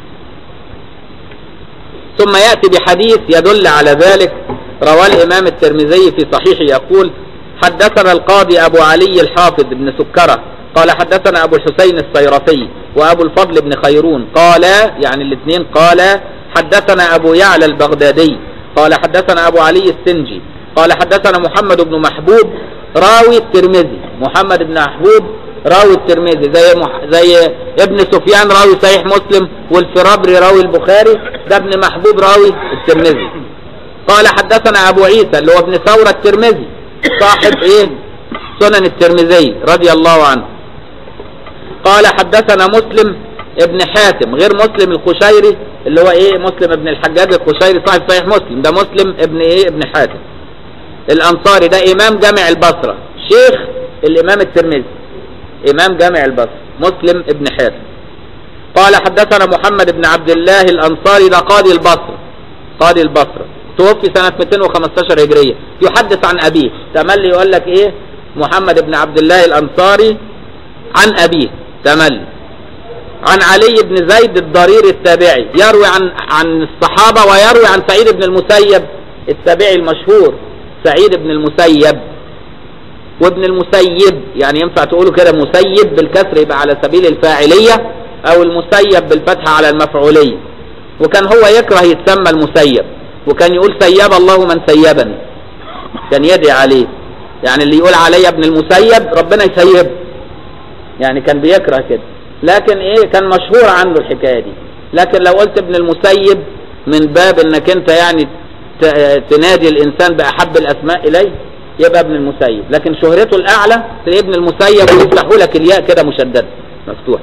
ثم يأتي بحديث يدل على ذلك رواه الإمام الترمذي في صحيحه يقول حدثنا القاضي أبو علي الحافظ بن سكرة قال حدثنا أبو الحسين السيرفي وأبو الفضل بن خيرون قال يعني الاثنين قال حدثنا أبو يعلى البغدادي قال حدثنا أبو علي السنجي قال حدثنا محمد بن محبوب راوي الترمذي محمد بن محبوب راوي الترمذي زي مح... زي ابن سفيان راوي صحيح مسلم والفرابري راوي البخاري ده ابن محبوب راوي الترمذي قال حدثنا ابو عيسى اللي هو ابن ثورة الترمذي صاحب ايه سنن الترمذي رضي الله عنه قال حدثنا مسلم ابن حاتم غير مسلم القشيري اللي هو ايه مسلم ابن الحجاج القشيري صاحب صحيح مسلم ده مسلم ابن ايه ابن حاتم الانصاري ده امام جامع البصرة شيخ الامام الترمذي امام جامع البصرة مسلم ابن حاتم قال حدثنا محمد بن عبد الله الانصاري ده قاضي البصرة قاضي البصرة توفي سنة 215 هجرية يحدث عن أبيه تملي يقول لك إيه محمد بن عبد الله الأنصاري عن أبيه تملي عن علي بن زيد الضرير التابعي يروي عن عن الصحابة ويروي عن سعيد بن المسيب التابعي المشهور سعيد بن المسيب وابن المسيب يعني ينفع تقوله كده مسيب بالكسر يبقى على سبيل الفاعلية أو المسيب بالفتحة على المفعولية وكان هو يكره يتسمى المسيب وكان يقول سيب الله من سيبني كان يدعي عليه يعني اللي يقول علي ابن المسيب ربنا يسيب يعني كان بيكره كده لكن ايه كان مشهور عنه الحكايه دي لكن لو قلت ابن المسيب من باب انك انت يعني تنادي الانسان باحب الاسماء اليه يبقى ابن المسيب لكن شهرته الاعلى تلاقيه ابن المسيب ويفتحوا لك الياء كده مشدده مفتوحه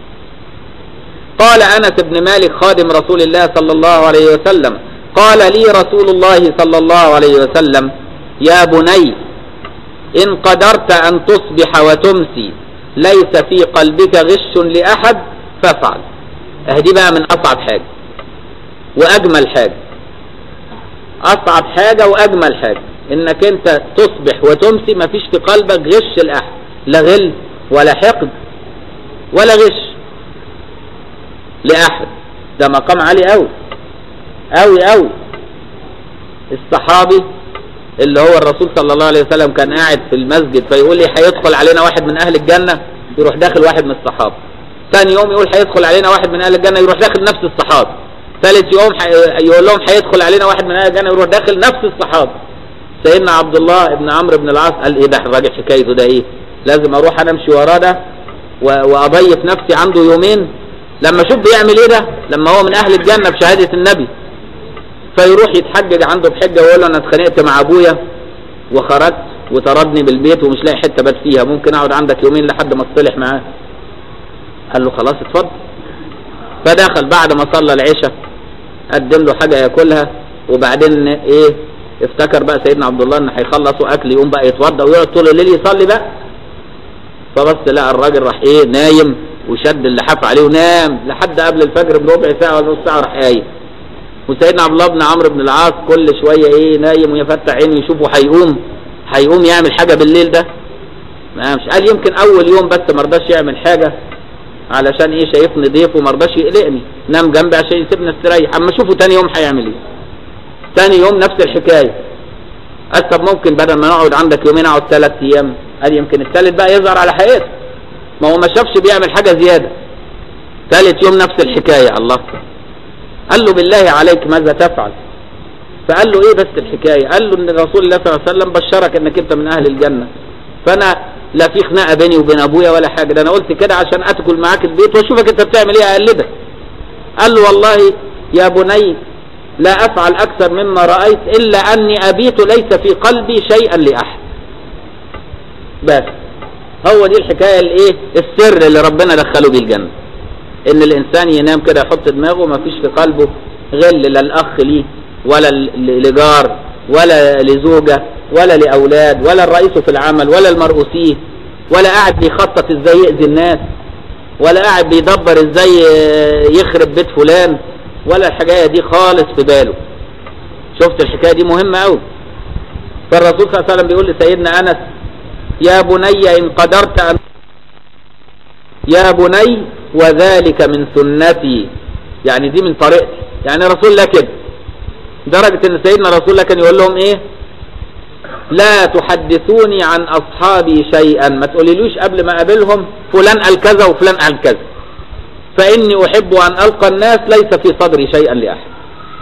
قال انس بن مالك خادم رسول الله صلى الله عليه وسلم قال لي رسول الله صلى الله عليه وسلم يا بني إن قدرت أن تصبح وتمسي ليس في قلبك غش لأحد فافعل اهدي بقى من أصعب حاجة وأجمل حاجة أصعب حاجة وأجمل حاجة إنك أنت تصبح وتمسي ما فيش في قلبك غش لأحد لا غل ولا حقد ولا غش لأحد ده مقام عالي قوي قوي قوي الصحابي اللي هو الرسول صلى الله عليه وسلم كان قاعد في المسجد فيقول لي هيدخل علينا واحد من أهل الجنة يروح داخل واحد من الصحابة ثاني يوم يقول هيدخل علينا واحد من أهل الجنة يروح داخل نفس الصحابة ثالث يوم يقول لهم هيدخل علينا واحد من أهل الجنة يروح داخل نفس الصحابة سيدنا عبد الله بن عمرو بن العاص قال ايه ده الراجل حكايته ده ايه لازم اروح انا امشي وراه ده واضيف نفسي عنده يومين لما اشوف بيعمل ايه ده لما هو من اهل الجنه بشهاده النبي فيروح يتحجج عنده بحجه ويقول له انا اتخانقت مع ابويا وخرجت وطردني بالبيت ومش لاقي حته بات فيها ممكن اقعد عندك يومين لحد ما اصطلح معاه قال له خلاص اتفضل فدخل بعد ما صلى العشاء قدم له حاجه ياكلها وبعدين ايه افتكر بقى سيدنا عبد الله ان هيخلصوا اكل يقوم بقى يتوضا ويقعد طول الليل يصلي بقى فبس لقى الراجل راح ايه نايم وشد اللحاف عليه ونام لحد قبل الفجر بربع ساعه ولا نص ساعه راح قايم وسيدنا عبد الله بن عمرو بن العاص كل شويه ايه نايم ويفتح عينه يشوفه هيقوم هيقوم يعمل حاجه بالليل ده ما مش قال يمكن اول يوم بس ما رضاش يعمل حاجه علشان ايه شايفني ضيف وما رضاش يقلقني نام جنبي عشان يسيبني استريح اما اشوفه تاني يوم هيعمل ايه تاني يوم نفس الحكايه قال طب ممكن بدل ما نقعد عندك يومين اقعد ثلاث ايام قال يمكن الثالث بقى يظهر على حقيقته ما هو ما شافش بيعمل حاجه زياده ثالث يوم نفس الحكايه الله قال له بالله عليك ماذا تفعل فقال له ايه بس الحكايه قال له ان رسول الله صلى الله عليه وسلم بشرك انك انت من اهل الجنه فانا لا في خناقه بيني وبين ابويا ولا حاجه ده انا قلت كده عشان ادخل معاك البيت واشوفك انت بتعمل ايه اقلدك قال له والله يا بني لا افعل اكثر مما رايت الا اني ابيت ليس في قلبي شيئا لاحد بس هو دي الحكايه الايه السر اللي ربنا دخله بيه الجنه ان الانسان ينام كده يحط دماغه ما فيش في قلبه غل لا الاخ ليه ولا لجار ولا لزوجه ولا لاولاد ولا الرئيس في العمل ولا المرؤوسيه ولا قاعد بيخطط ازاي يأذي الناس ولا قاعد بيدبر ازاي يخرب بيت فلان ولا الحكايه دي خالص في باله شفت الحكايه دي مهمه قوي فالرسول صلى الله عليه وسلم بيقول لسيدنا انس يا بني ان قدرت ان يا بني وذلك من سنتي يعني دي من طريقتي يعني رسول الله كده درجة ان سيدنا رسول الله كان يقول لهم ايه لا تحدثوني عن اصحابي شيئا ما تقوليلوش قبل ما اقابلهم فلان قال كذا وفلان قال كذا فاني احب ان القى الناس ليس في صدري شيئا لاحد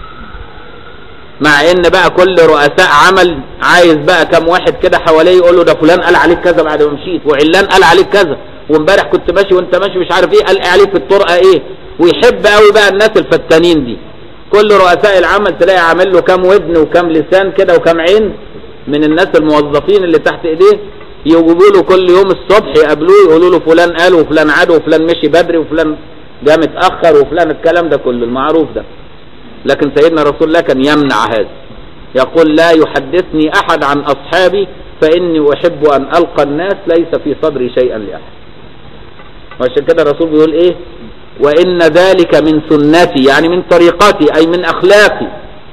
مع ان بقى كل رؤساء عمل عايز بقى كم واحد كده حواليه يقول له ده فلان قال عليك كذا بعد ما مشيت وعلان قال عليك كذا وامبارح كنت ماشي وانت ماشي مش عارف ايه قال عليك في الطرقه ايه ويحب قوي بقى الناس الفتانين دي كل رؤساء العمل تلاقي عامل له كام ودن وكام لسان كده وكام عين من الناس الموظفين اللي تحت ايديه يجيبوا له كل يوم الصبح يقابلوه يقولوا له فلان قال وفلان عاد وفلان مشي بدري وفلان جه متاخر وفلان الكلام ده كله المعروف ده لكن سيدنا رسول الله كان يمنع هذا يقول لا يحدثني احد عن اصحابي فاني احب ان القى الناس ليس في صدري شيئا لاحد وعشان كده الرسول بيقول ايه وان ذلك من سنتي يعني من طريقتي اي من اخلاقي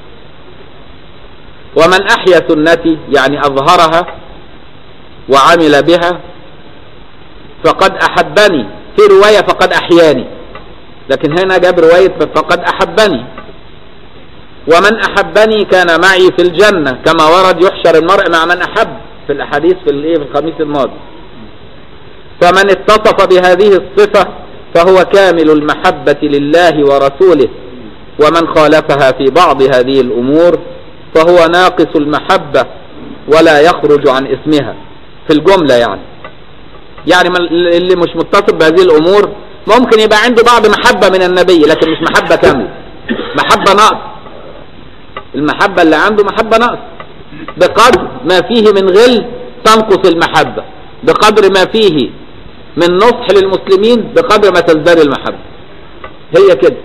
ومن احيا سنتي يعني اظهرها وعمل بها فقد احبني في روايه فقد احياني لكن هنا جاب روايه فقد احبني ومن احبني كان معي في الجنه كما ورد يحشر المرء مع من احب في الاحاديث في الايه في الخميس الماضي فمن اتصف بهذه الصفه فهو كامل المحبه لله ورسوله ومن خالفها في بعض هذه الامور فهو ناقص المحبه ولا يخرج عن اسمها في الجمله يعني يعني اللي مش متصف بهذه الامور ممكن يبقى عنده بعض محبه من النبي لكن مش محبه كامله محبه نقص المحبة اللي عنده محبة نقص بقدر ما فيه من غل تنقص المحبة بقدر ما فيه من نصح للمسلمين بقدر ما تزداد المحبة هي كده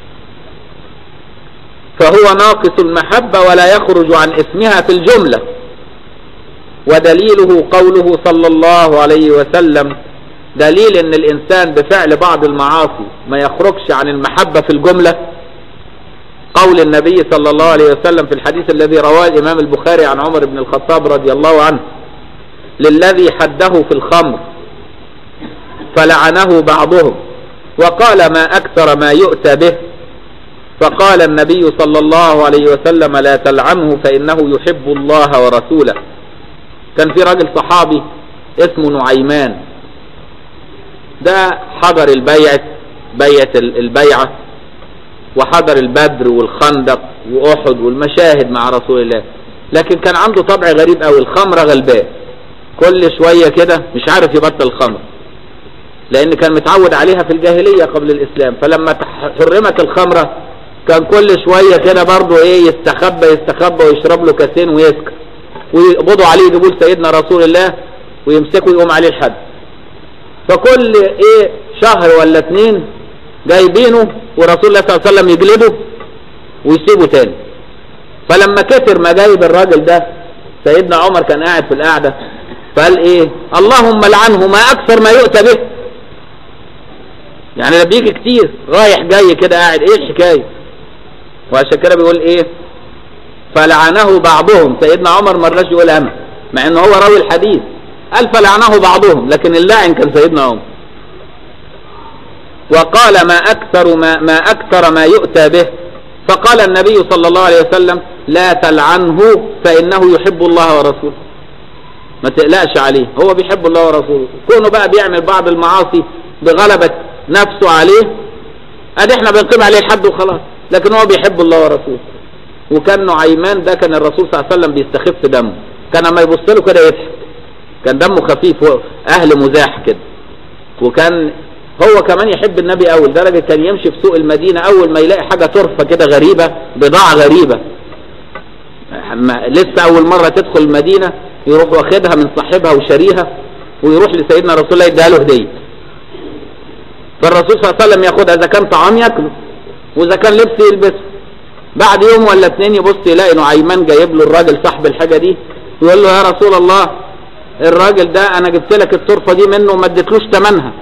فهو ناقص المحبة ولا يخرج عن اسمها في الجملة ودليله قوله صلى الله عليه وسلم دليل ان الانسان بفعل بعض المعاصي ما يخرجش عن المحبة في الجملة قول النبي صلى الله عليه وسلم في الحديث الذي رواه الإمام البخاري عن عمر بن الخطاب رضي الله عنه للذي حده في الخمر فلعنه بعضهم وقال ما أكثر ما يؤتى به فقال النبي صلى الله عليه وسلم لا تلعنه فإنه يحب الله ورسوله كان في راجل صحابي اسمه نعيمان ده حضر البيعة بيعة البيعة وحضر البدر والخندق وأحد والمشاهد مع رسول الله لكن كان عنده طبع غريب قوي الخمرة غلباه كل شوية كده مش عارف يبطل الخمر لأن كان متعود عليها في الجاهلية قبل الإسلام فلما حرمت الخمرة كان كل شوية كده برضه إيه يستخبى يستخبى ويشرب له كاسين ويسكر ويقبضوا عليه يجيبوا سيدنا رسول الله ويمسكوا يقوم عليه الحد فكل ايه شهر ولا اتنين جايبينه ورسول الله صلى الله عليه وسلم يجلده ويسيبه تاني فلما كتر ما جايب الراجل ده سيدنا عمر كان قاعد في القعدة فقال ايه اللهم لعنه ما اكثر ما يؤتى به يعني ده بيجي كتير رايح جاي كده قاعد ايه الحكاية وعشان كده بيقول ايه فلعنه بعضهم سيدنا عمر ما رضاش يقول انا مع انه هو راوي الحديث قال فلعنه بعضهم لكن اللاعن كان سيدنا عمر وقال ما اكثر ما ما اكثر ما يؤتى به فقال النبي صلى الله عليه وسلم لا تلعنه فانه يحب الله ورسوله ما تقلقش عليه هو بيحب الله ورسوله كونه بقى بيعمل بعض المعاصي بغلبة نفسه عليه ادي احنا بنقيم عليه الحد وخلاص لكن هو بيحب الله ورسوله وكان نعيمان ده كان الرسول صلى الله عليه وسلم بيستخف دمه كان لما يبص له كده يضحك كان دمه خفيف هو اهل مزاح كده وكان هو كمان يحب النبي قوي لدرجه كان يمشي في سوق المدينه اول ما يلاقي حاجه ترفه كده غريبه بضاعه غريبه لسه اول مره تدخل المدينه يروح واخدها من صاحبها وشاريها ويروح لسيدنا رسول الله يديها له هديه فالرسول صلى الله عليه وسلم ياخدها اذا كان طعام ياكله واذا كان لبس يلبسه بعد يوم ولا اتنين يبص يلاقي نعيمان جايب له الراجل صاحب الحاجه دي يقول له يا رسول الله الراجل ده انا جبت لك الطرفه دي منه وما اديتلوش ثمنها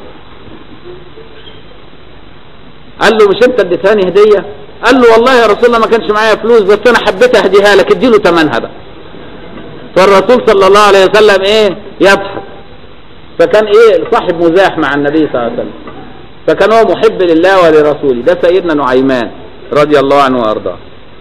قال له مش انت اديتهاني هديه قال له والله يا رسول الله ما كانش معايا فلوس بس انا حبيت اهديها لك اديله ثمنها بقى فالرسول صلى الله عليه وسلم ايه يضحك فكان ايه صاحب مزاح مع النبي صلى الله عليه وسلم فكان هو محب لله ولرسوله ده سيدنا نعيمان رضي الله عنه وارضاه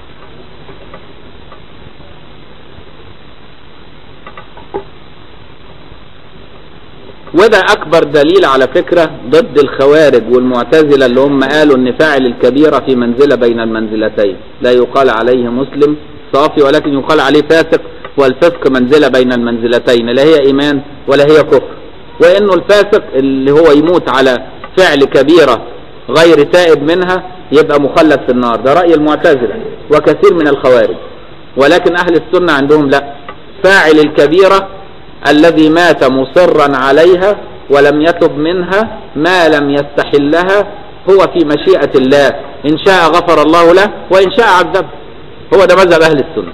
وده اكبر دليل على فكرة ضد الخوارج والمعتزلة اللي هم قالوا ان فاعل الكبيرة في منزلة بين المنزلتين لا يقال عليه مسلم صافي ولكن يقال عليه فاسق والفسق منزلة بين المنزلتين لا هي ايمان ولا هي كفر وانه الفاسق اللي هو يموت على فعل كبيرة غير تائب منها يبقى مخلد في النار ده رأي المعتزلة وكثير من الخوارج ولكن اهل السنة عندهم لا فاعل الكبيرة الذي مات مصرا عليها ولم يتب منها ما لم يستحلها هو في مشيئة الله إن شاء غفر الله له وإن شاء عذبه هو ده مذهب أهل السنة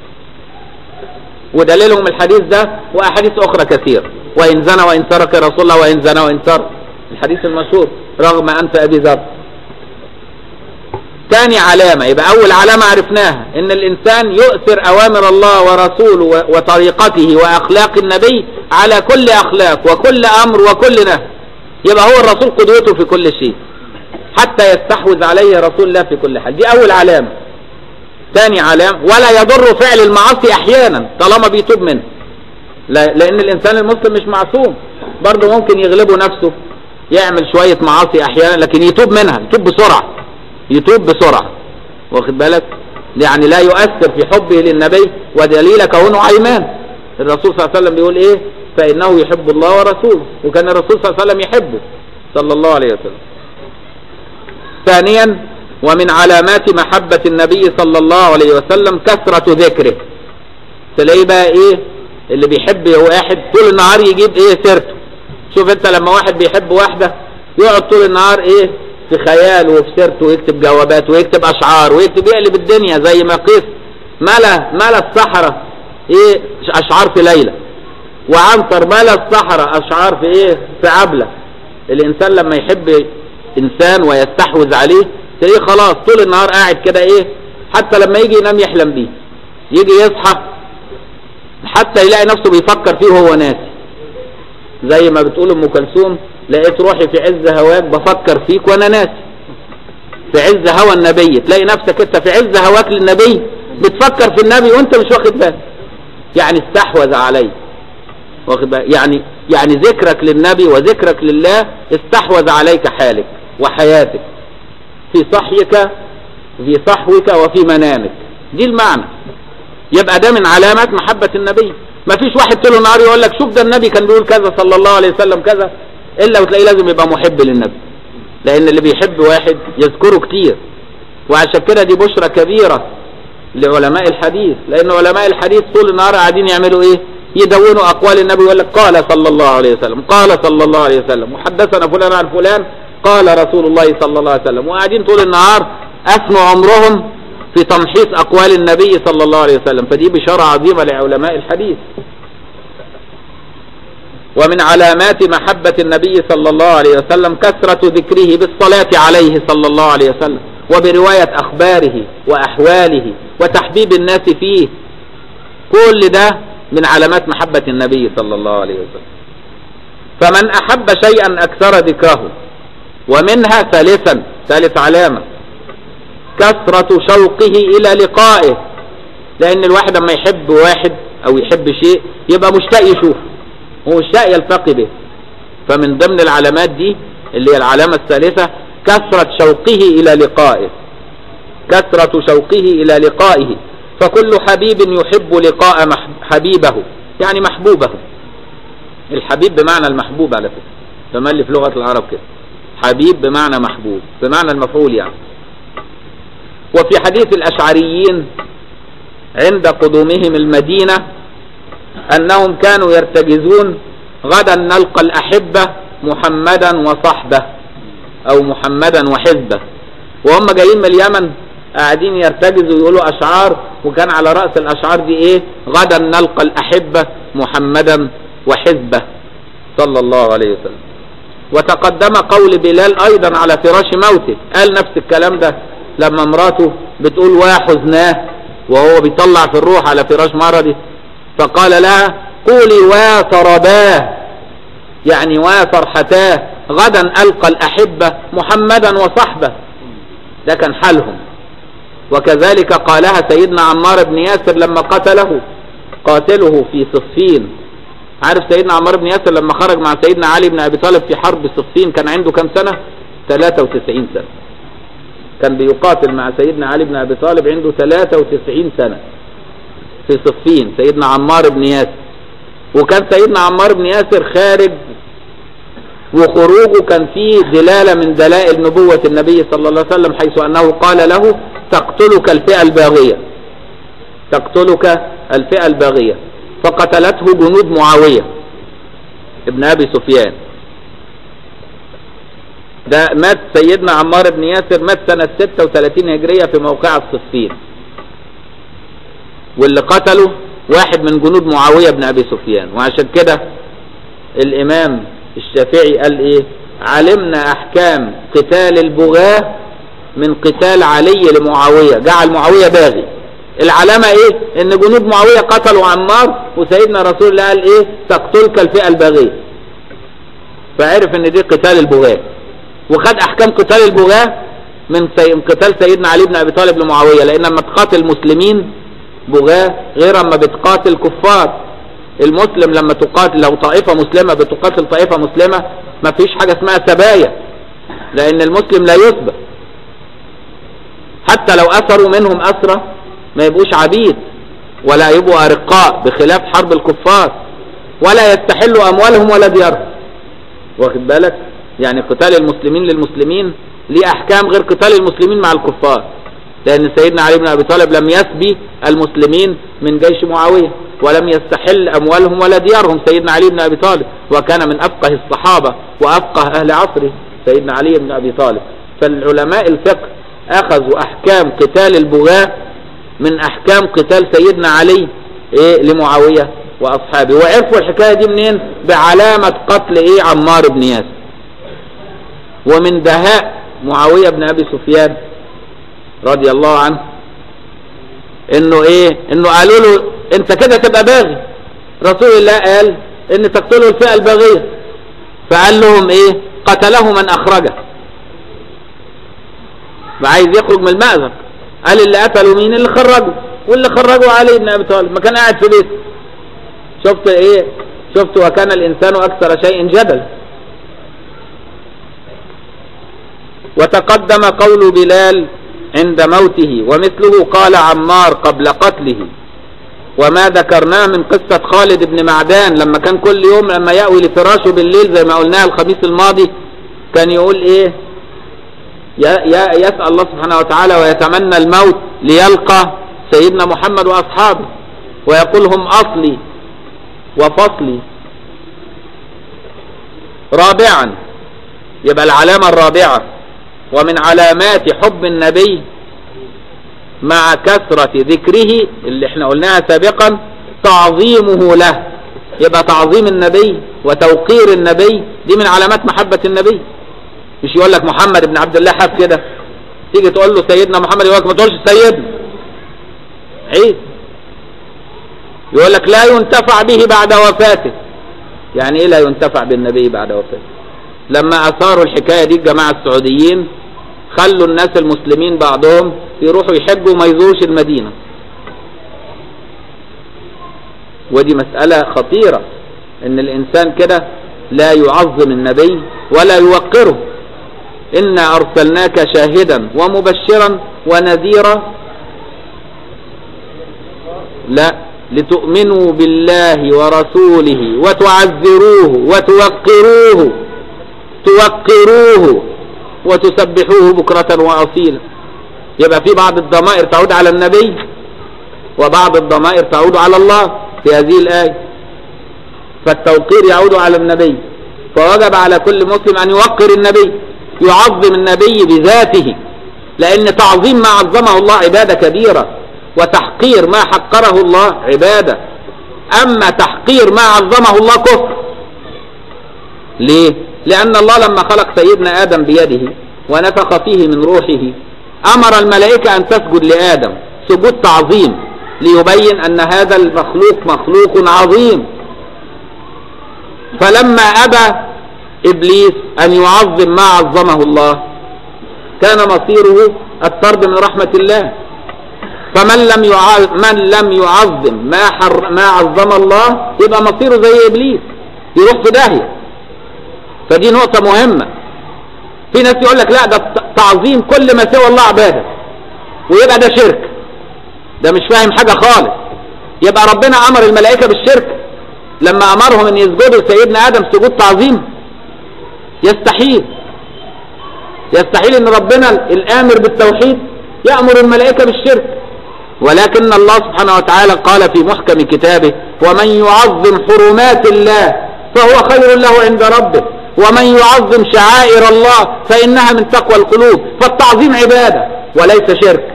ودليلهم الحديث ده وأحاديث أخرى كثير وإن زنى وإن ترك رسول الله وإن زنى وإن ترك الحديث المشهور رغم أنت أبي ذر ثاني علامة يبقى أول علامة عرفناها إن الإنسان يؤثر أوامر الله ورسوله وطريقته وأخلاق النبي على كل أخلاق وكل أمر وكل نهي يبقى هو الرسول قدوته في كل شيء حتى يستحوذ عليه رسول الله في كل حال دي أول علامة ثاني علامة ولا يضر فعل المعاصي أحيانا طالما بيتوب منه لأن الإنسان المسلم مش معصوم برضه ممكن يغلبه نفسه يعمل شوية معاصي أحيانا لكن يتوب منها يتوب بسرعة يتوب بسرعة واخد بالك يعني لا يؤثر في حبه للنبي ودليل كونه عيمان الرسول صلى الله عليه وسلم بيقول ايه فانه يحب الله ورسوله وكان الرسول صلى الله عليه وسلم يحبه صلى الله عليه وسلم ثانيا ومن علامات محبة النبي صلى الله عليه وسلم كثرة ذكره تلاقيه بقى ايه اللي بيحب واحد طول النهار يجيب ايه سيرته شوف انت لما واحد بيحب واحدة يقعد طول النهار ايه في خياله وفي سيرته ويكتب جوابات ويكتب اشعار ويكتب يقلب الدنيا زي ما قيس ملا ملا الصحراء ايه اشعار في ليلة وعنتر ملا الصحراء اشعار في ايه في عبلة الانسان لما يحب انسان ويستحوذ عليه تلاقيه خلاص طول النهار قاعد كده ايه حتى لما يجي ينام يحلم بيه يجي يصحى حتى يلاقي نفسه بيفكر فيه وهو ناسي زي ما بتقول ام كلثوم لقيت روحي في عز هواك بفكر فيك وانا ناسي في عز هوى النبي تلاقي نفسك انت في عز هواك للنبي بتفكر في النبي وانت مش واخد بالك يعني استحوذ عليك واخد بالك يعني يعني ذكرك للنبي وذكرك لله استحوذ عليك حالك وحياتك في صحيك في صحوك وفي منامك دي المعنى يبقى ده من علامات محبة النبي ما فيش واحد طول النهار يقول لك شوف ده النبي كان بيقول كذا صلى الله عليه وسلم كذا الا وتلاقيه لازم يبقى محب للنبي لان اللي بيحب واحد يذكره كتير وعشان كده دي بشرى كبيرة لعلماء الحديث لان علماء الحديث طول النهار قاعدين يعملوا ايه يدونوا اقوال النبي ويقول لك قال صلى الله عليه وسلم قال صلى الله عليه وسلم وحدثنا فلان عن فلان قال رسول الله صلى الله عليه وسلم وقاعدين طول النهار اثنوا عمرهم في تمحيص اقوال النبي صلى الله عليه وسلم فدي بشارة عظيمة لعلماء الحديث ومن علامات محبة النبي صلى الله عليه وسلم كثرة ذكره بالصلاة عليه صلى الله عليه وسلم وبرواية أخباره وأحواله وتحبيب الناس فيه كل ده من علامات محبة النبي صلى الله عليه وسلم فمن أحب شيئا أكثر ذكره ومنها ثالثا ثالث علامة كثرة شوقه إلى لقائه لأن الواحد لما يحب واحد أو يحب شيء يبقى مشتاق يشوفه ومشتاق يلتقي به فمن ضمن العلامات دي اللي هي العلامة الثالثة كثرة شوقه إلى لقائه كثرة شوقه إلى لقائه فكل حبيب يحب لقاء حبيبه يعني محبوبه الحبيب بمعنى المحبوب على فكرة تملي في لغة العرب كده حبيب بمعنى محبوب بمعنى المفعول يعني وفي حديث الأشعريين عند قدومهم المدينة أنهم كانوا يرتجزون غدا نلقى الأحبة محمدا وصحبه أو محمدا وحزبه وهم جايين من اليمن قاعدين يرتجزوا ويقولوا أشعار وكان على رأس الأشعار دي إيه غدا نلقى الأحبة محمدا وحزبه صلى الله عليه وسلم وتقدم قول بلال أيضا على فراش موته قال نفس الكلام ده لما مراته بتقول وحزناه وهو بيطلع في الروح على فراش مرضه فقال لها قولي وترباه يعني وفرحتاه غدا ألقى الأحبة محمدا وصحبه ده كان حالهم وكذلك قالها سيدنا عمار بن ياسر لما قتله قاتله في صفين عارف سيدنا عمار بن ياسر لما خرج مع سيدنا علي بن أبي طالب في حرب صفين كان عنده كم سنة 93 سنة كان بيقاتل مع سيدنا علي بن أبي طالب عنده 93 سنة في صفين سيدنا عمار بن ياسر وكان سيدنا عمار بن ياسر خارج وخروجه كان فيه دلالة من دلائل نبوة النبي صلى الله عليه وسلم حيث أنه قال له تقتلك الفئة الباغية تقتلك الفئة الباغية فقتلته جنود معاوية ابن أبي سفيان ده مات سيدنا عمار بن ياسر مات سنة 36 هجرية في موقع الصفين واللي قتله واحد من جنود معاوية بن أبي سفيان وعشان كده الإمام الشافعي قال إيه علمنا أحكام قتال البغاة من قتال علي لمعاوية جعل معاوية باغي العلامة إيه إن جنود معاوية قتلوا عمار وسيدنا رسول الله قال إيه تقتلك الفئة الباغية فعرف إن دي قتال البغاة وخد أحكام قتال البغاة من سي... قتال سيدنا علي بن أبي طالب لمعاوية لأن لما تقاتل مسلمين بغاة غير اما بتقاتل كفار المسلم لما تقاتل لو طائفة مسلمة بتقاتل طائفة مسلمة ما فيش حاجة اسمها سبايا لان المسلم لا يسبى حتى لو اثروا منهم اسرى ما يبقوش عبيد ولا يبقوا ارقاء بخلاف حرب الكفار ولا يستحلوا اموالهم ولا ديارهم واخد بالك يعني قتال المسلمين للمسلمين ليه احكام غير قتال المسلمين مع الكفار لأن سيدنا علي بن أبي طالب لم يسبي المسلمين من جيش معاوية ولم يستحل أموالهم ولا ديارهم سيدنا علي بن أبي طالب وكان من أفقه الصحابة وأفقه أهل عصره سيدنا علي بن أبي طالب فالعلماء الفقه أخذوا أحكام قتال البغاة من أحكام قتال سيدنا علي إيه لمعاوية وأصحابه وعرفوا الحكاية دي منين بعلامة قتل إيه عمار بن ياسر ومن دهاء معاوية بن أبي سفيان رضي الله عنه انه ايه انه قالوا له انت كده تبقى باغي رسول الله قال ان تقتله الفئة الباغية فقال لهم ايه قتله من اخرجه وعايز يخرج من المأزق قال اللي قتلوا مين اللي خرجوا واللي خرجوا علي بن ابي طالب ما كان قاعد في بيته شفت ايه شفت وكان الانسان اكثر شيء جدل وتقدم قول بلال عند موته ومثله قال عمار قبل قتله وما ذكرناه من قصة خالد بن معدان لما كان كل يوم لما يأوي لفراشه بالليل زي ما قلناها الخميس الماضي كان يقول ايه يسأل الله سبحانه وتعالى ويتمنى الموت ليلقى سيدنا محمد وأصحابه ويقول هم أصلي وفصلي رابعا يبقى العلامة الرابعة ومن علامات حب النبي مع كثرة ذكره اللي احنا قلناها سابقا تعظيمه له يبقى تعظيم النبي وتوقير النبي دي من علامات محبة النبي مش يقول لك محمد بن عبد الله حاف كده تيجي تقول له سيدنا محمد يقول لك ما تقولش سيدنا عيب يقول لك لا ينتفع به بعد وفاته يعني ايه لا ينتفع بالنبي بعد وفاته لما اثاروا الحكايه دي الجماعه السعوديين خلوا الناس المسلمين بعضهم يروحوا يحجوا وما يزوروش المدينه ودي مساله خطيره ان الانسان كده لا يعظم النبي ولا يوقره انا ارسلناك شاهدا ومبشرا ونذيرا لا لتؤمنوا بالله ورسوله وتعذروه وتوقروه توقروه وتسبحوه بكرة وأصيلا يبقى في بعض الضمائر تعود على النبي وبعض الضمائر تعود على الله في هذه الآية فالتوقير يعود على النبي فوجب على كل مسلم أن يوقر النبي يعظم النبي بذاته لأن تعظيم ما عظمه الله عبادة كبيرة وتحقير ما حقره الله عبادة أما تحقير ما عظمه الله كفر ليه؟ لأن الله لما خلق سيدنا آدم بيده ونفخ فيه من روحه أمر الملائكة أن تسجد لآدم سجود تعظيم ليبين أن هذا المخلوق مخلوق عظيم فلما أبى إبليس أن يعظم ما عظمه الله كان مصيره الطرد من رحمة الله فمن لم من لم يعظم ما حر ما عظم الله يبقى مصيره زي ابليس يروح في داهيه فدي نقطه مهمه في ناس يقول لك لا ده تعظيم كل ما سوى الله عباده ويبقى ده شرك ده مش فاهم حاجه خالص يبقى ربنا امر الملائكه بالشرك لما امرهم ان يسجدوا لسيدنا ادم سجود تعظيم يستحيل يستحيل ان ربنا الامر بالتوحيد يامر الملائكه بالشرك ولكن الله سبحانه وتعالى قال في محكم كتابه ومن يعظم حرمات الله فهو خير له عند ربه ومن يعظم شعائر الله فإنها من تقوى القلوب فالتعظيم عبادة وليس شرك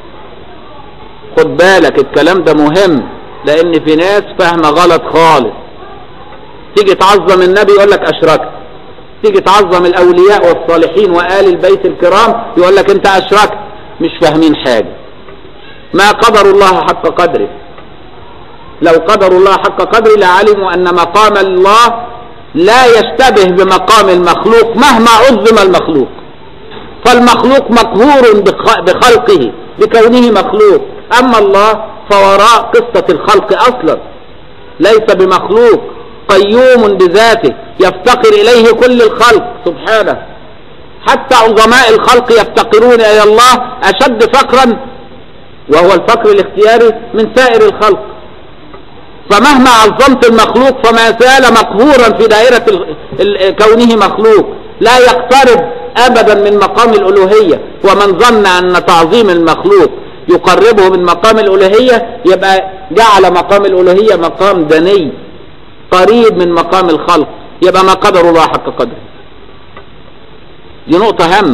خد بالك الكلام ده مهم لأن في ناس فاهمة غلط خالص تيجي تعظم النبي يقول لك أشركت تيجي تعظم الأولياء والصالحين وآل البيت الكرام يقول لك أنت أشركت مش فاهمين حاجة ما قدر الله حق قدره لو قدروا الله حق قدره لعلموا أن مقام الله لا يشتبه بمقام المخلوق مهما عظم المخلوق فالمخلوق مقهور بخلقه بكونه مخلوق أما الله فوراء قصة الخلق أصلا ليس بمخلوق قيوم بذاته يفتقر إليه كل الخلق سبحانه حتى عظماء الخلق يفتقرون إلى الله أشد فقرا وهو الفقر الاختياري من سائر الخلق فمهما عظمت المخلوق فما زال مقهورا في دائرة كونه مخلوق لا يقترب أبدا من مقام الألوهية ومن ظن أن تعظيم المخلوق يقربه من مقام الألوهية يبقى جعل مقام الألوهية مقام دني قريب من مقام الخلق يبقى ما قدر الله حق قدره دي نقطة هامة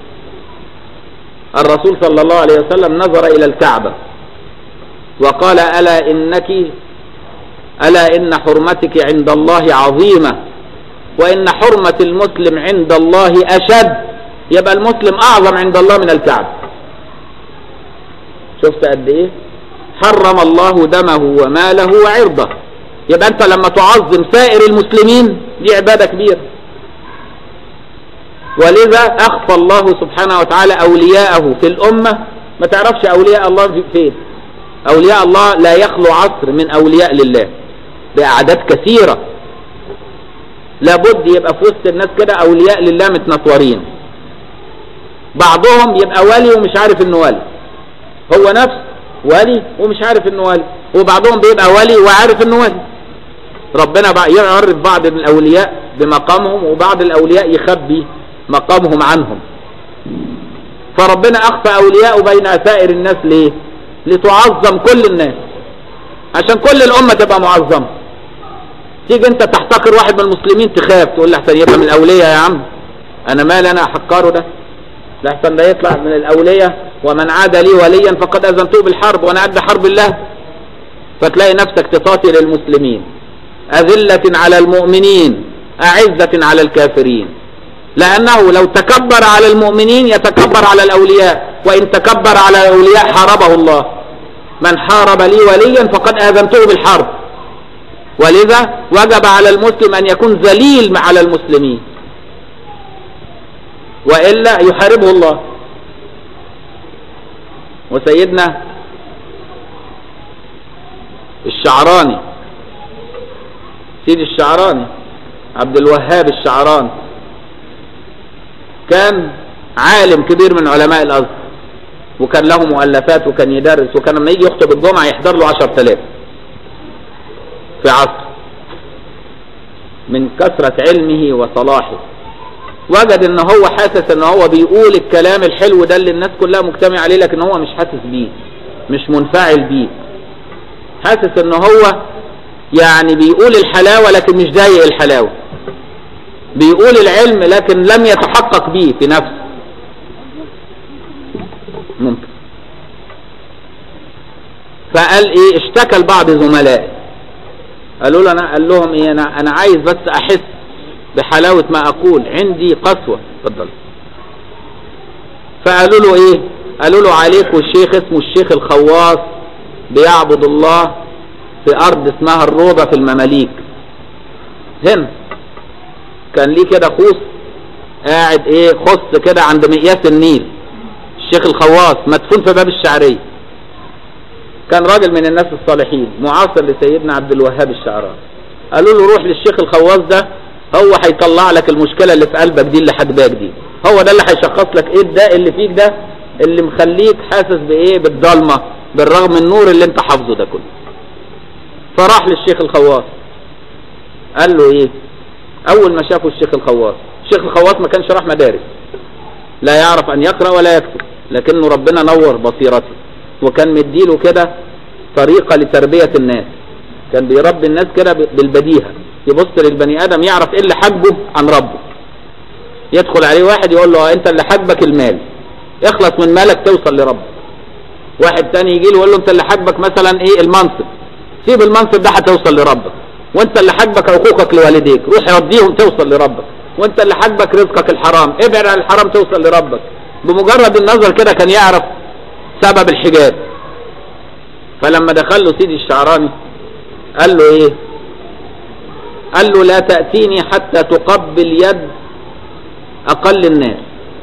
الرسول صلى الله عليه وسلم نظر إلى الكعبة وقال ألا إنك ألا إن حرمتك عند الله عظيمة وإن حرمة المسلم عند الله أشد يبقى المسلم أعظم عند الله من الكعبة شفت قد إيه حرم الله دمه وماله وعرضه يبقى أنت لما تعظم سائر المسلمين دي عبادة كبيرة ولذا اخفى الله سبحانه وتعالى اولياءه في الامة ما تعرفش اولياء الله في فين اولياء الله لا يخلو عصر من اولياء لله باعداد كثيرة لابد يبقى في وسط الناس كده اولياء لله متنطورين بعضهم يبقى ولي ومش عارف انه ولي هو نفسه ولي ومش عارف انه ولي وبعضهم بيبقى ولي وعارف انه ولي ربنا بقى يعرف بعض الاولياء بمقامهم وبعض الاولياء يخبي مقامهم عنهم فربنا اخفى اولياءه بين سائر الناس ليه لتعظم كل الناس عشان كل الامه تبقى معظمه تيجي انت تحتقر واحد من المسلمين تخاف تقول له احسن يبقى من الاولياء يا عم انا مال انا احقره ده لحسن ده يطلع من الاولياء ومن عاد لي وليا فقد اذنته بالحرب وانا قد حرب الله فتلاقي نفسك تطاطي للمسلمين أذلة على المؤمنين أعزة على الكافرين لأنه لو تكبر على المؤمنين يتكبر على الأولياء وإن تكبر على الأولياء حاربه الله من حارب لي وليا فقد آذنته بالحرب ولذا وجب على المسلم أن يكون ذليل على المسلمين وإلا يحاربه الله وسيدنا الشعراني سيدي الشعراني عبد الوهاب الشعراني كان عالم كبير من علماء الازهر وكان له مؤلفات وكان يدرس وكان لما يجي يخطب الجمعه يحضر له 10000 في عصر من كثرة علمه وصلاحه وجد ان هو حاسس ان هو بيقول الكلام الحلو ده اللي الناس كلها مجتمع عليه لكن هو مش حاسس بيه مش منفعل بيه حاسس ان هو يعني بيقول الحلاوة لكن مش ضايق الحلاوة بيقول العلم لكن لم يتحقق به في نفسه ممكن فقال ايه اشتكى لبعض زملائه قالوا له انا قال لهم ايه انا انا عايز بس احس بحلاوة ما اقول عندي قسوة اتفضل فقالوا له ايه قالوا له عليك والشيخ اسمه الشيخ الخواص بيعبد الله في ارض اسمها الروضة في المماليك هنا كان ليه كده خوص قاعد ايه خص كده عند مقياس النيل الشيخ الخواص مدفون في باب الشعرية كان راجل من الناس الصالحين معاصر لسيدنا عبد الوهاب الشعراني قالوا له روح للشيخ الخواص ده هو هيطلع لك المشكلة اللي في قلبك دي اللي حدباك دي هو ده اللي هيشخص لك ايه الداء اللي فيك ده اللي مخليك حاسس بايه بالضلمة بالرغم من النور اللي انت حافظه ده كله فراح للشيخ الخواص قال له ايه اول ما شافه الشيخ الخواص الشيخ الخواص ما كانش راح مدارس لا يعرف ان يقرأ ولا يكتب لكنه ربنا نور بصيرته وكان مديله كده طريقة لتربية الناس كان بيربي الناس كده بالبديهة يبص للبني ادم يعرف ايه اللي حجبه عن ربه يدخل عليه واحد يقول له انت اللي حجبك المال اخلص من مالك توصل لربك واحد تاني يجي له يقول له انت اللي حجبك مثلا ايه المنصب سيب المنصب ده هتوصل لربك وانت اللي حجبك حقوقك لوالديك روح رديهم توصل لربك وانت اللي حجبك رزقك الحرام ابعد عن الحرام توصل لربك بمجرد النظر كده كان يعرف سبب الحجاب فلما دخل له سيدي الشعراني قال له ايه قال له لا تأتيني حتى تقبل يد اقل الناس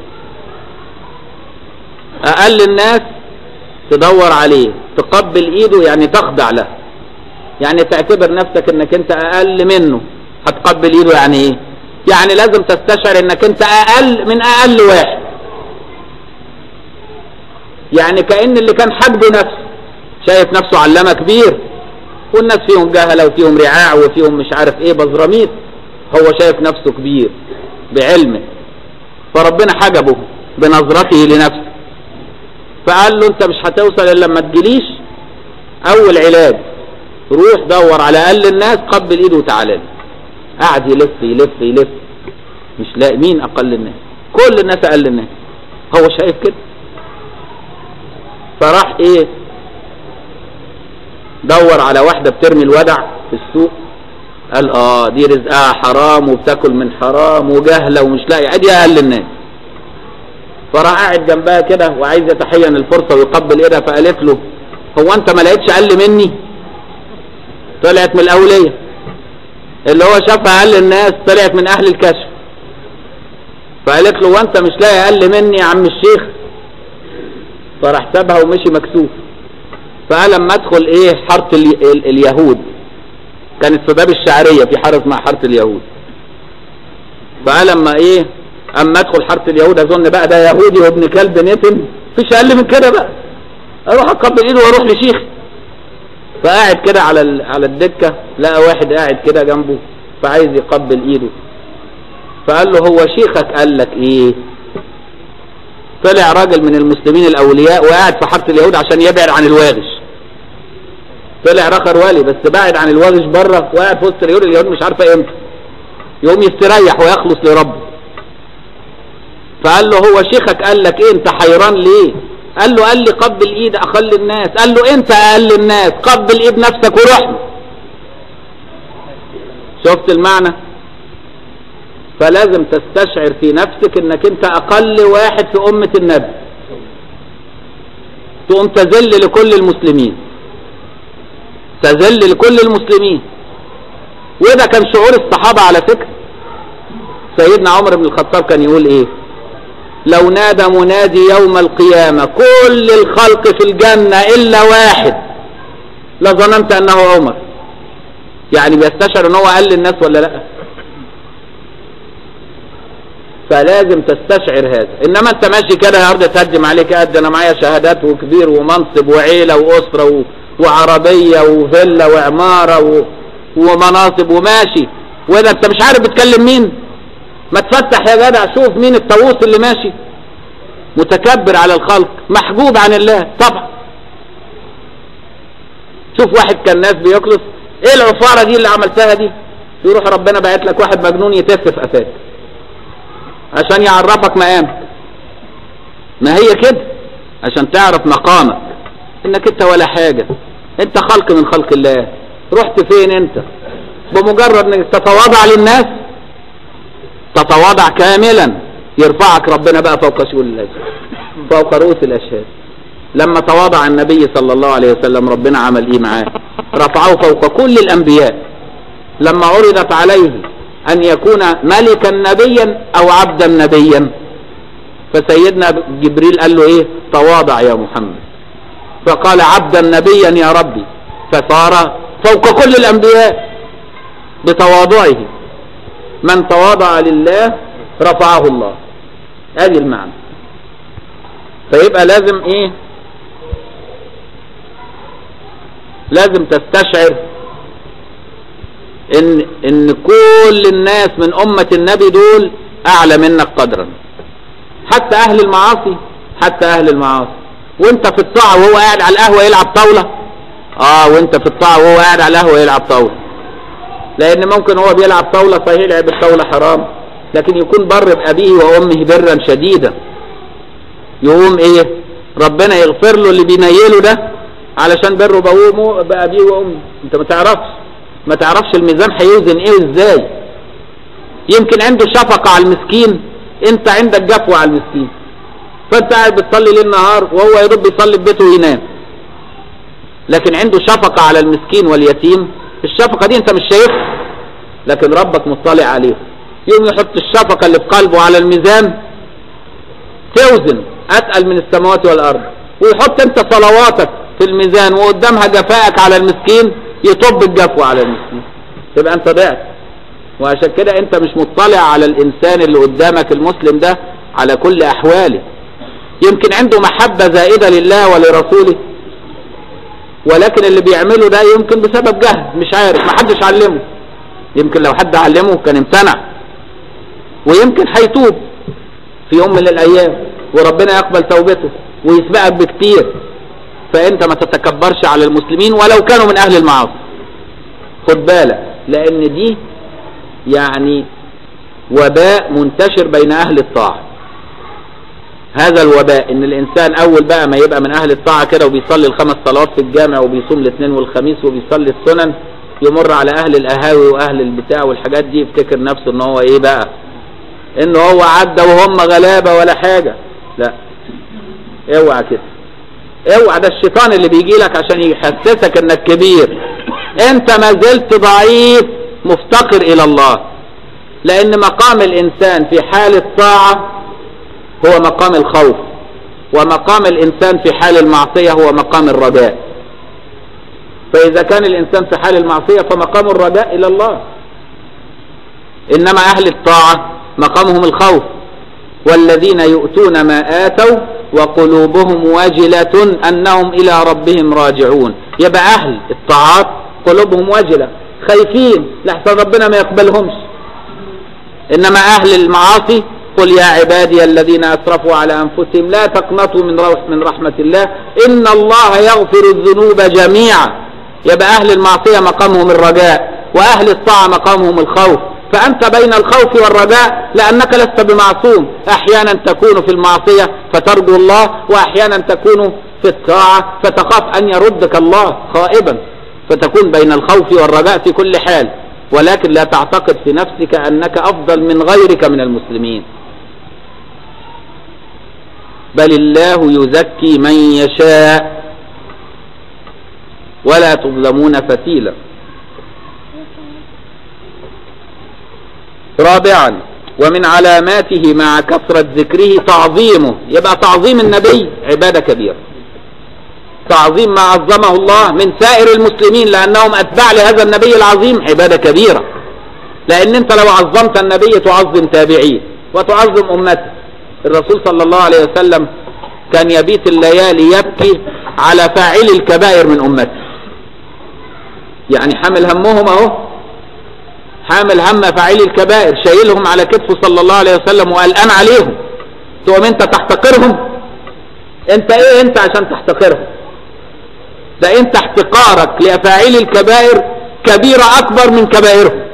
اقل الناس تدور عليه تقبل ايده يعني تخضع له يعني تعتبر نفسك انك انت اقل منه هتقبل ايده يعني ايه يعني لازم تستشعر انك انت اقل من اقل واحد يعني كأن اللي كان حجبه نفسه شايف نفسه علامة كبير والناس فيهم جهلة وفيهم رعاع وفيهم مش عارف ايه بزراميط هو شايف نفسه كبير بعلمه فربنا حجبه بنظرته لنفسه فقال له انت مش هتوصل الا لما تجيليش اول علاج روح دور على اقل الناس قبل ايده وتعالى لي قعد يلف يلف يلف مش لاقي مين اقل الناس كل الناس اقل الناس هو شايف كده فراح ايه دور على واحدة بترمي الودع في السوق قال اه دي رزقها حرام وبتاكل من حرام وجهلة ومش لاقي ادي اقل الناس فراح قاعد جنبها كده وعايز يتحين الفرصة ويقبل ايدها فقالت له هو انت ما لقيتش اقل مني طلعت من الاولية اللي هو شافها اقل الناس طلعت من اهل الكشف فقالت له وانت مش لاقي اقل مني يا عم الشيخ فراح سابها ومشي مكسوف فقال لما ادخل ايه حاره ال... ال... اليهود كانت في باب الشعريه في حاره اسمها حاره اليهود فقال لما ايه اما ادخل حاره اليهود اظن بقى ده يهودي وابن كلب نتن مفيش اقل من كده بقى اروح اقبل ايده واروح لشيخ فقاعد كده على ال... على الدكه لقى واحد قاعد كده جنبه فعايز يقبل ايده فقال له هو شيخك قال لك ايه طلع راجل من المسلمين الاولياء وقاعد في حاره اليهود عشان يبعد عن الواغش طلع رخر والي بس بعد عن الواغش بره وقاعد في وسط اليهود اليهود مش عارفه امتى يقوم يستريح ويخلص لربه فقال له هو شيخك قال لك ايه انت حيران ليه قال له قال لي قبل ايد اقل الناس قال له انت اقل الناس قبل ايد نفسك وروح له شفت المعنى فلازم تستشعر في نفسك انك انت اقل واحد في امة النبي تقوم تذل لكل المسلمين تذل لكل المسلمين وده كان شعور الصحابة على فكرة سيدنا عمر بن الخطاب كان يقول ايه لو نادى منادي يوم القيامة كل الخلق في الجنة الا واحد لظننت انه عمر يعني بيستشعر ان هو قال الناس ولا لا فلازم تستشعر هذا انما انت ماشي كده يا ارض تهجم عليك قد انا معايا شهادات وكبير ومنصب وعيله واسره و... وعربيه وفيلا وعماره و... ومناصب وماشي واذا انت مش عارف بتكلم مين ما تفتح يا جدع شوف مين الطاووس اللي ماشي متكبر على الخلق محجوب عن الله طبعا شوف واحد كان ناس بيخلص ايه العفاره دي اللي عملتها دي يروح ربنا بعت لك واحد مجنون يتف في قفاك عشان يعرفك مقامك ما هي كده عشان تعرف مقامك انك انت ولا حاجة انت خلق من خلق الله رحت فين انت بمجرد انك تتواضع للناس تتواضع كاملا يرفعك ربنا بقى فوق شؤون الاشياء فوق رؤوس الاشهاد لما تواضع النبي صلى الله عليه وسلم ربنا عمل ايه معاه رفعه فوق كل الانبياء لما عرضت عليه أن يكون ملكا نبيا أو عبدا نبيا فسيدنا جبريل قال له إيه تواضع يا محمد فقال عبدا نبيا يا ربي فصار فوق كل الأنبياء بتواضعه من تواضع لله رفعه الله هذه المعنى فيبقى لازم ايه لازم تستشعر ان ان كل الناس من امة النبي دول اعلى منك قدرا حتى اهل المعاصي حتى اهل المعاصي وانت في الطاعة وهو قاعد على القهوة يلعب طاولة اه وانت في الطاعة وهو قاعد على القهوة يلعب طاولة لان ممكن هو بيلعب طاولة صحيح لعب الطاولة حرام لكن يكون بر بابيه وامه برا شديدا يقوم ايه ربنا يغفر له اللي بينيله ده علشان بره بابوه بابيه وامه انت ما تعرفش ما تعرفش الميزان هيوزن ايه وازاي يمكن عنده شفقة على المسكين انت عندك جفوة على المسكين فانت قاعد بتصلي ليل نهار وهو يا رب يصلي في بيته وينام لكن عنده شفقة على المسكين واليتيم الشفقة دي انت مش شايفها لكن ربك مطلع عليه يوم يحط الشفقة اللي في قلبه على الميزان توزن اتقل من السماوات والارض ويحط انت صلواتك في الميزان وقدامها جفائك على المسكين يطب الجفوة على المسكين تبقى انت ضعت وعشان كده انت مش مطلع على الانسان اللي قدامك المسلم ده على كل احواله يمكن عنده محبة زائدة لله ولرسوله ولكن اللي بيعمله ده يمكن بسبب جهل مش عارف ما حدش علمه يمكن لو حد علمه كان امتنع ويمكن هيتوب في يوم من الايام وربنا يقبل توبته ويسبقك بكتير فانت ما تتكبرش على المسلمين ولو كانوا من اهل المعاصي خد بالك لان دي يعني وباء منتشر بين اهل الطاعة هذا الوباء ان الانسان اول بقى ما يبقى من اهل الطاعة كده وبيصلي الخمس صلوات في الجامع وبيصوم الاثنين والخميس وبيصلي السنن يمر على اهل القهاوي واهل البتاع والحاجات دي يفتكر نفسه ان هو ايه بقى ان هو عدى وهم غلابة ولا حاجة لا اوعى كده اوعى ده الشيطان اللي بيجي لك عشان يحسسك انك كبير انت ما زلت ضعيف مفتقر الى الله لأن مقام الإنسان في حال الطاعة هو مقام الخوف ومقام الإنسان في حال المعصية هو مقام الرجاء فإذا كان الإنسان في حال المعصية فمقام الرجاء إلى الله إنما أهل الطاعة مقامهم الخوف والذين يؤتون ما آتوا وقلوبهم وجلة أنهم إلى ربهم راجعون يبقى أهل الطاعات قلوبهم وجلة خايفين لحسن ربنا ما يقبلهمش إنما أهل المعاصي قل يا عبادي الذين أسرفوا على أنفسهم لا تقنطوا من روح من رحمة الله إن الله يغفر الذنوب جميعا يبقى أهل المعصية مقامهم الرجاء وأهل الطاعة مقامهم الخوف فأنت بين الخوف والرجاء لأنك لست بمعصوم أحيانا تكون في المعصية فترجو الله وأحيانا تكون في الطاعة فتخاف أن يردك الله خائبا فتكون بين الخوف والرجاء في كل حال ولكن لا تعتقد في نفسك أنك أفضل من غيرك من المسلمين بل الله يزكي من يشاء ولا تظلمون فتيلا رابعا ومن علاماته مع كثرة ذكره تعظيمه يبقى تعظيم النبي عبادة كبيرة تعظيم ما عظمه الله من سائر المسلمين لأنهم أتباع لهذا النبي العظيم عبادة كبيرة لأن أنت لو عظمت النبي تعظم تابعيه وتعظم أمته الرسول صلى الله عليه وسلم كان يبيت الليالي يبكي على فاعل الكبائر من أمته يعني حامل همهم اهو حامل هم فاعل الكبائر شايلهم على كتفه صلى الله عليه وسلم وقلقان عليهم تقوم انت تحتقرهم انت ايه انت عشان تحتقرهم ده انت احتقارك لافاعيل الكبائر كبيرة اكبر من كبائرهم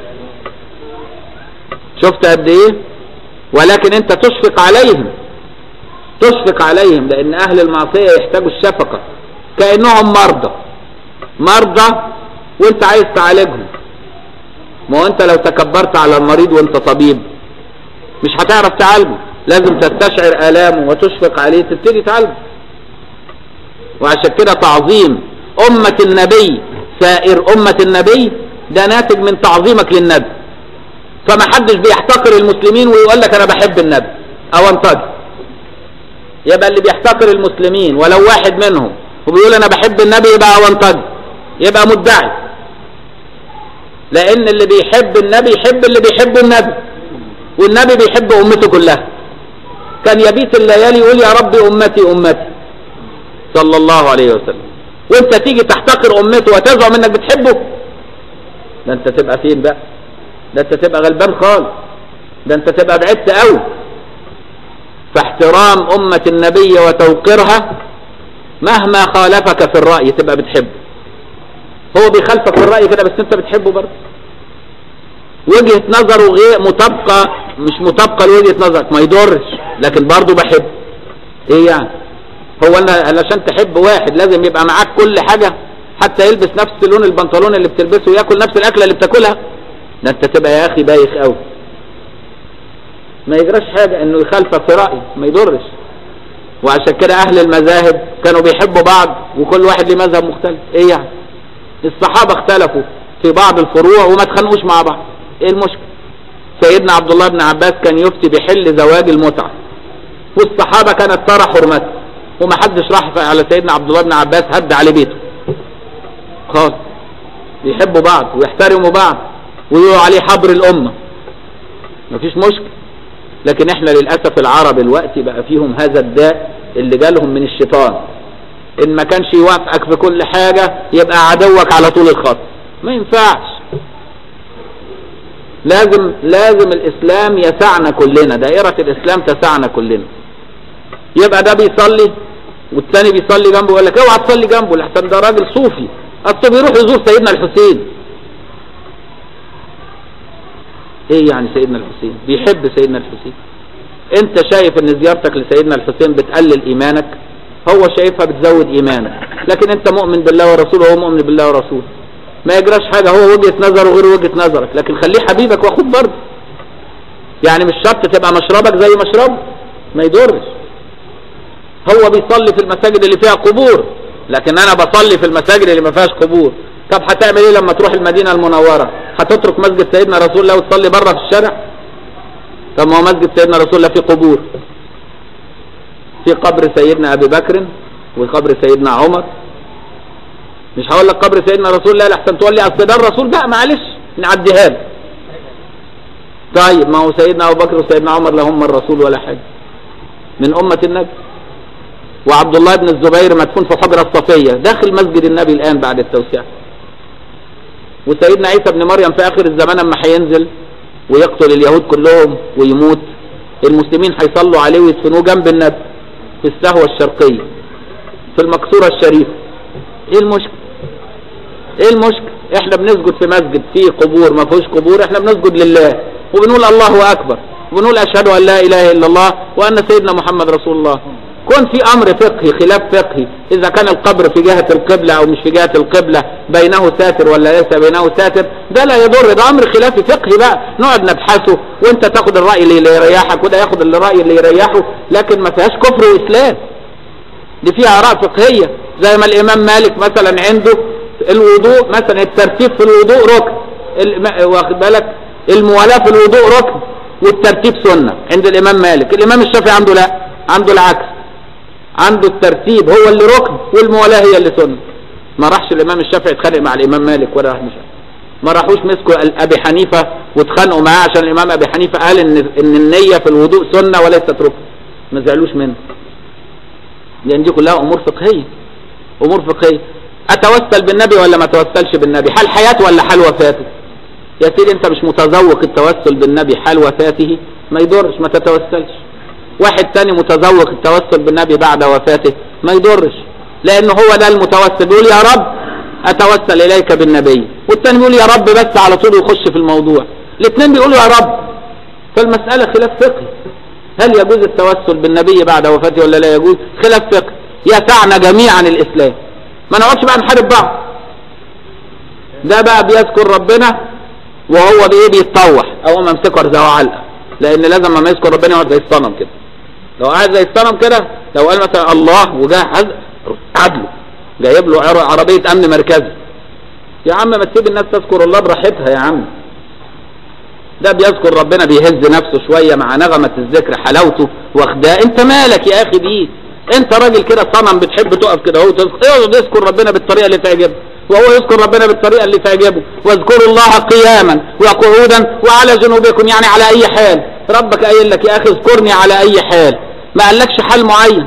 شفت قد ايه ولكن انت تشفق عليهم تشفق عليهم لان اهل المعصية يحتاجوا الشفقة كأنهم مرضى مرضى وانت عايز تعالجهم ما هو انت لو تكبرت على المريض وانت طبيب مش هتعرف تعالجه لازم تستشعر آلامه وتشفق عليه تبتدي تعالجه وعشان كده تعظيم أمة النبي سائر أمة النبي ده ناتج من تعظيمك للنبي فما حدش بيحتقر المسلمين ويقول لك أنا بحب النبي أو انتج يبقى اللي بيحتقر المسلمين ولو واحد منهم وبيقول أنا بحب النبي يبقى أو انتج يبقى مدعي لأن اللي بيحب النبي يحب اللي بيحب النبي والنبي بيحب أمته كلها كان يبيت الليالي يقول يا رب أمتي أمتي صلى الله عليه وسلم وانت تيجي تحتقر أمته وتزعم انك بتحبه ده انت تبقى فين بقى ده انت تبقى غلبان خالص ده انت تبقى بعدت قوي فاحترام أمة النبي وتوقيرها مهما خالفك في الرأي تبقى بتحبه هو بيخالفك في الرأي كده بس انت بتحبه برضه وجهة نظره غير مطابقة مش مطابقة لوجهة نظرك ما يضرش لكن برضه بحب ايه يعني هو انا علشان تحب واحد لازم يبقى معاك كل حاجة حتى يلبس نفس لون البنطلون اللي بتلبسه وياكل نفس الاكلة اللي بتاكلها ده انت تبقى يا اخي بايخ قوي ما يجراش حاجة انه يخالفك في رأي ما يضرش وعشان كده اهل المذاهب كانوا بيحبوا بعض وكل واحد ليه مذهب مختلف ايه يعني الصحابة اختلفوا في بعض الفروع وما تخانقوش مع بعض ايه المشكلة سيدنا عبد الله بن عباس كان يفتي بحل زواج المتعة والصحابة كانت ترى حرمته وما حدش راح على سيدنا عبد الله بن عباس هد عليه بيته خلاص بيحبوا بعض ويحترموا بعض ويقولوا عليه حبر الأمة مفيش مشكلة لكن احنا للأسف العرب الوقت بقى فيهم هذا الداء اللي جالهم من الشيطان ان ما كانش يوافقك في كل حاجة يبقى عدوك على طول الخط ما ينفعش لازم لازم الاسلام يسعنا كلنا دائرة الاسلام تسعنا كلنا يبقى ده بيصلي والثاني بيصلي جنبه يقول لك اوعى تصلي جنبه لحسن ده راجل صوفي اصل بيروح يزور سيدنا الحسين ايه يعني سيدنا الحسين بيحب سيدنا الحسين انت شايف ان زيارتك لسيدنا الحسين بتقلل ايمانك هو شايفها بتزود ايمانك لكن انت مؤمن بالله ورسوله وهو مؤمن بالله ورسوله ما يجراش حاجة هو وجهة نظره غير وجهة نظرك لكن خليه حبيبك واخوك برضه يعني مش شرط تبقى مشربك زي مشربه ما يضرش هو بيصلي في المساجد اللي فيها قبور لكن انا بصلي في المساجد اللي ما فيهاش قبور طب هتعمل ايه لما تروح المدينة المنورة هتترك مسجد سيدنا رسول الله وتصلي بره في الشارع طب ما هو مسجد سيدنا رسول الله فيه قبور في قبر سيدنا ابي بكر وقبر سيدنا عمر مش هقول لك قبر سيدنا رسول الله لحسن تقول لي اصل ده الرسول بقى معلش نعديها له طيب ما هو سيدنا ابو بكر وسيدنا عمر لا هم الرسول ولا حاجه من امه النبي وعبد الله بن الزبير مدفون في حجره الصفيه داخل مسجد النبي الان بعد التوسعه وسيدنا عيسى بن مريم في اخر الزمان اما هينزل ويقتل اليهود كلهم ويموت المسلمين هيصلوا عليه ويدفنوه جنب النبي في السهوه الشرقيه في المقصوره الشريفه ايه المشكله ايه المشكله احنا بنسجد في مسجد فيه قبور ما فيهوش قبور احنا بنسجد لله وبنقول الله اكبر وبنقول اشهد ان لا اله الا الله وان سيدنا محمد رسول الله كون في امر فقهي خلاف فقهي اذا كان القبر في جهة القبلة او مش في جهة القبلة بينه ساتر ولا ليس بينه ساتر ده لا يضر ده امر خلافي فقهي بقى نقعد نبحثه وانت تاخد الرأي اللي يريحك وده ياخد الرأي اللي يريحه لكن ما فيهاش كفر واسلام دي فيها اراء فقهية زي ما الامام مالك مثلا عنده الوضوء مثلا الترتيب في الوضوء ركن واخد بالك الموالاة في الوضوء ركن والترتيب سنة عند الامام مالك الامام الشافعي عنده لا عنده العكس عنده الترتيب هو اللي ركن والموالاة هي اللي سنة ما راحش الامام الشافعي اتخانق مع الامام مالك ولا راح مش ما راحوش مسكوا ابي حنيفة واتخانقوا معاه عشان الامام ابي حنيفة قال ان ان النية في الوضوء سنة وليست ركن ما زعلوش منه لان دي كلها امور فقهية امور فقهية اتوسل بالنبي ولا ما اتوسلش بالنبي حال حياته ولا حال وفاته يا سيدي انت مش متذوق التوسل بالنبي حال وفاته ما يضرش ما تتوسلش واحد تاني متذوق التوسل بالنبي بعد وفاته ما يضرش لان هو ده المتوسل بيقول يا رب اتوسل اليك بالنبي والتاني بيقول يا رب بس على طول يخش في الموضوع الاثنين بيقولوا يا رب فالمسألة خلاف فقهي هل يجوز التوسل بالنبي بعد وفاته ولا لا يجوز خلاف فقهي يسعنا جميعا الاسلام ما نقعدش بقى نحارب بعض ده بقى بيذكر ربنا وهو بايه بيتطوح او ما امسكه ارزقه علقه لان لازم ما يذكر ربنا يقعد زي الصنم كده لو قاعد زي الصنم كده لو قال مثلا الله وجاه عدله جايب له عربيه امن مركزي يا عم ما تسيب الناس تذكر الله براحتها يا عم ده بيذكر ربنا بيهز نفسه شويه مع نغمه الذكر حلاوته واخداه انت مالك يا اخي بيه انت راجل كده صنم بتحب تقف كده اهو اقعد اذكر ربنا بالطريقه اللي تعجبك وهو يذكر ربنا بالطريقه اللي تعجبه واذكروا الله قياما وقعودا وعلى جنوبكم يعني على اي حال ربك قايل لك يا اخي اذكرني على اي حال ما قالكش حال معين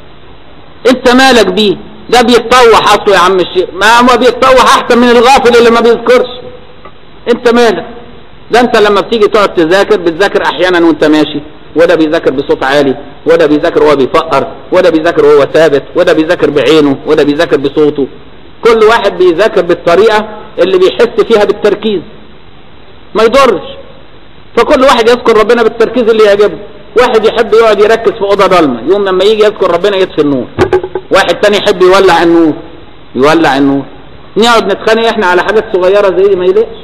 انت مالك بيه ده بيتطوح اصله يا عم الشيخ ما هو بيتطوح احسن من الغافل اللي ما بيذكرش انت مالك ده انت لما بتيجي تقعد تذاكر بتذاكر احيانا وانت ماشي وده بيذاكر بصوت عالي وده بيذاكر وهو بيفقر وده بيذاكر وهو ثابت وده بيذاكر بعينه وده بيذاكر بصوته كل واحد بيذاكر بالطريقة اللي بيحس فيها بالتركيز ما يضرش فكل واحد يذكر ربنا بالتركيز اللي يعجبه واحد يحب يقعد يركز في اوضه ضلمه يوم لما يجي يذكر ربنا يطفي النور واحد تاني يحب يولع النور يولع النور نقعد نتخانق احنا على حاجات صغيره زي دي ما يليقش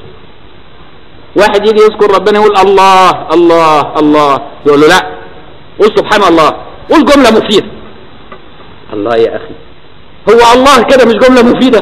واحد يجي يذكر ربنا يقول الله الله الله يقول له لا قول سبحان الله قول جمله مفيده الله يا اخي هو الله كده مش جمله مفيده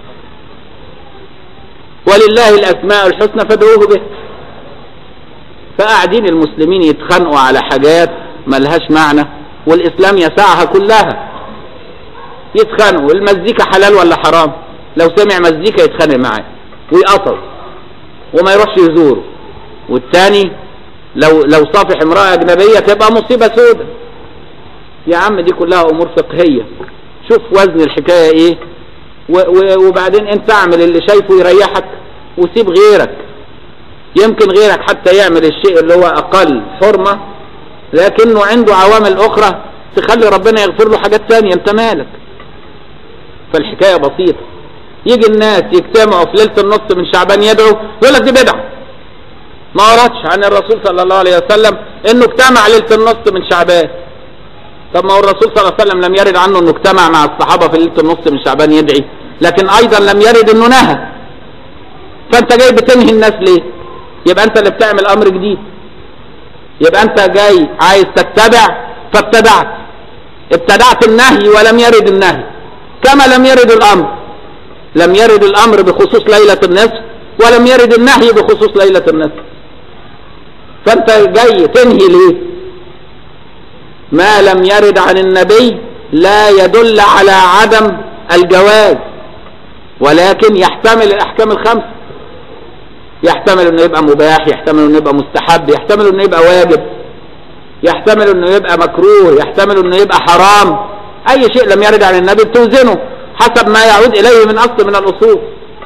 ولله الاسماء الحسنى فادعوه به فقاعدين المسلمين يتخانقوا على حاجات ملهاش معنى والاسلام يسعها كلها يتخانقوا المزيكا حلال ولا حرام لو سمع مزيكا يتخانق معاه ويقطع وما يروحش يزوره والتاني لو لو صافح امرأة أجنبية تبقى مصيبة سودة يا عم دي كلها أمور فقهية شوف وزن الحكاية إيه وبعدين أنت اعمل اللي شايفه يريحك وسيب غيرك يمكن غيرك حتى يعمل الشيء اللي هو أقل حرمة لكنه عنده عوامل أخرى تخلي ربنا يغفر له حاجات تانية أنت مالك فالحكاية بسيطة يجي الناس يجتمعوا في ليلة النص من شعبان يدعوا يقول لك دي بدعة ما وردش عن الرسول صلى الله عليه وسلم انه اجتمع ليلة النص من شعبان طب ما هو الرسول صلى الله عليه وسلم لم يرد عنه انه اجتمع مع الصحابة في ليلة النص من شعبان يدعي لكن ايضا لم يرد انه نهى فانت جاي بتنهي الناس ليه يبقى انت اللي بتعمل امر جديد يبقى انت جاي عايز تتبع فاتبعت ابتدعت النهي ولم يرد النهي كما لم يرد الامر لم يرد الامر بخصوص ليلة النصف ولم يرد النهي بخصوص ليلة النصف فانت جاي تنهي ليه ما لم يرد عن النبي لا يدل على عدم الجواز ولكن يحتمل الاحكام الخمسه يحتمل انه يبقى مباح يحتمل انه يبقى مستحب يحتمل انه يبقى واجب يحتمل انه يبقى مكروه يحتمل انه يبقى حرام اي شيء لم يرد عن النبي بتوزنه حسب ما يعود اليه من اصل من الاصول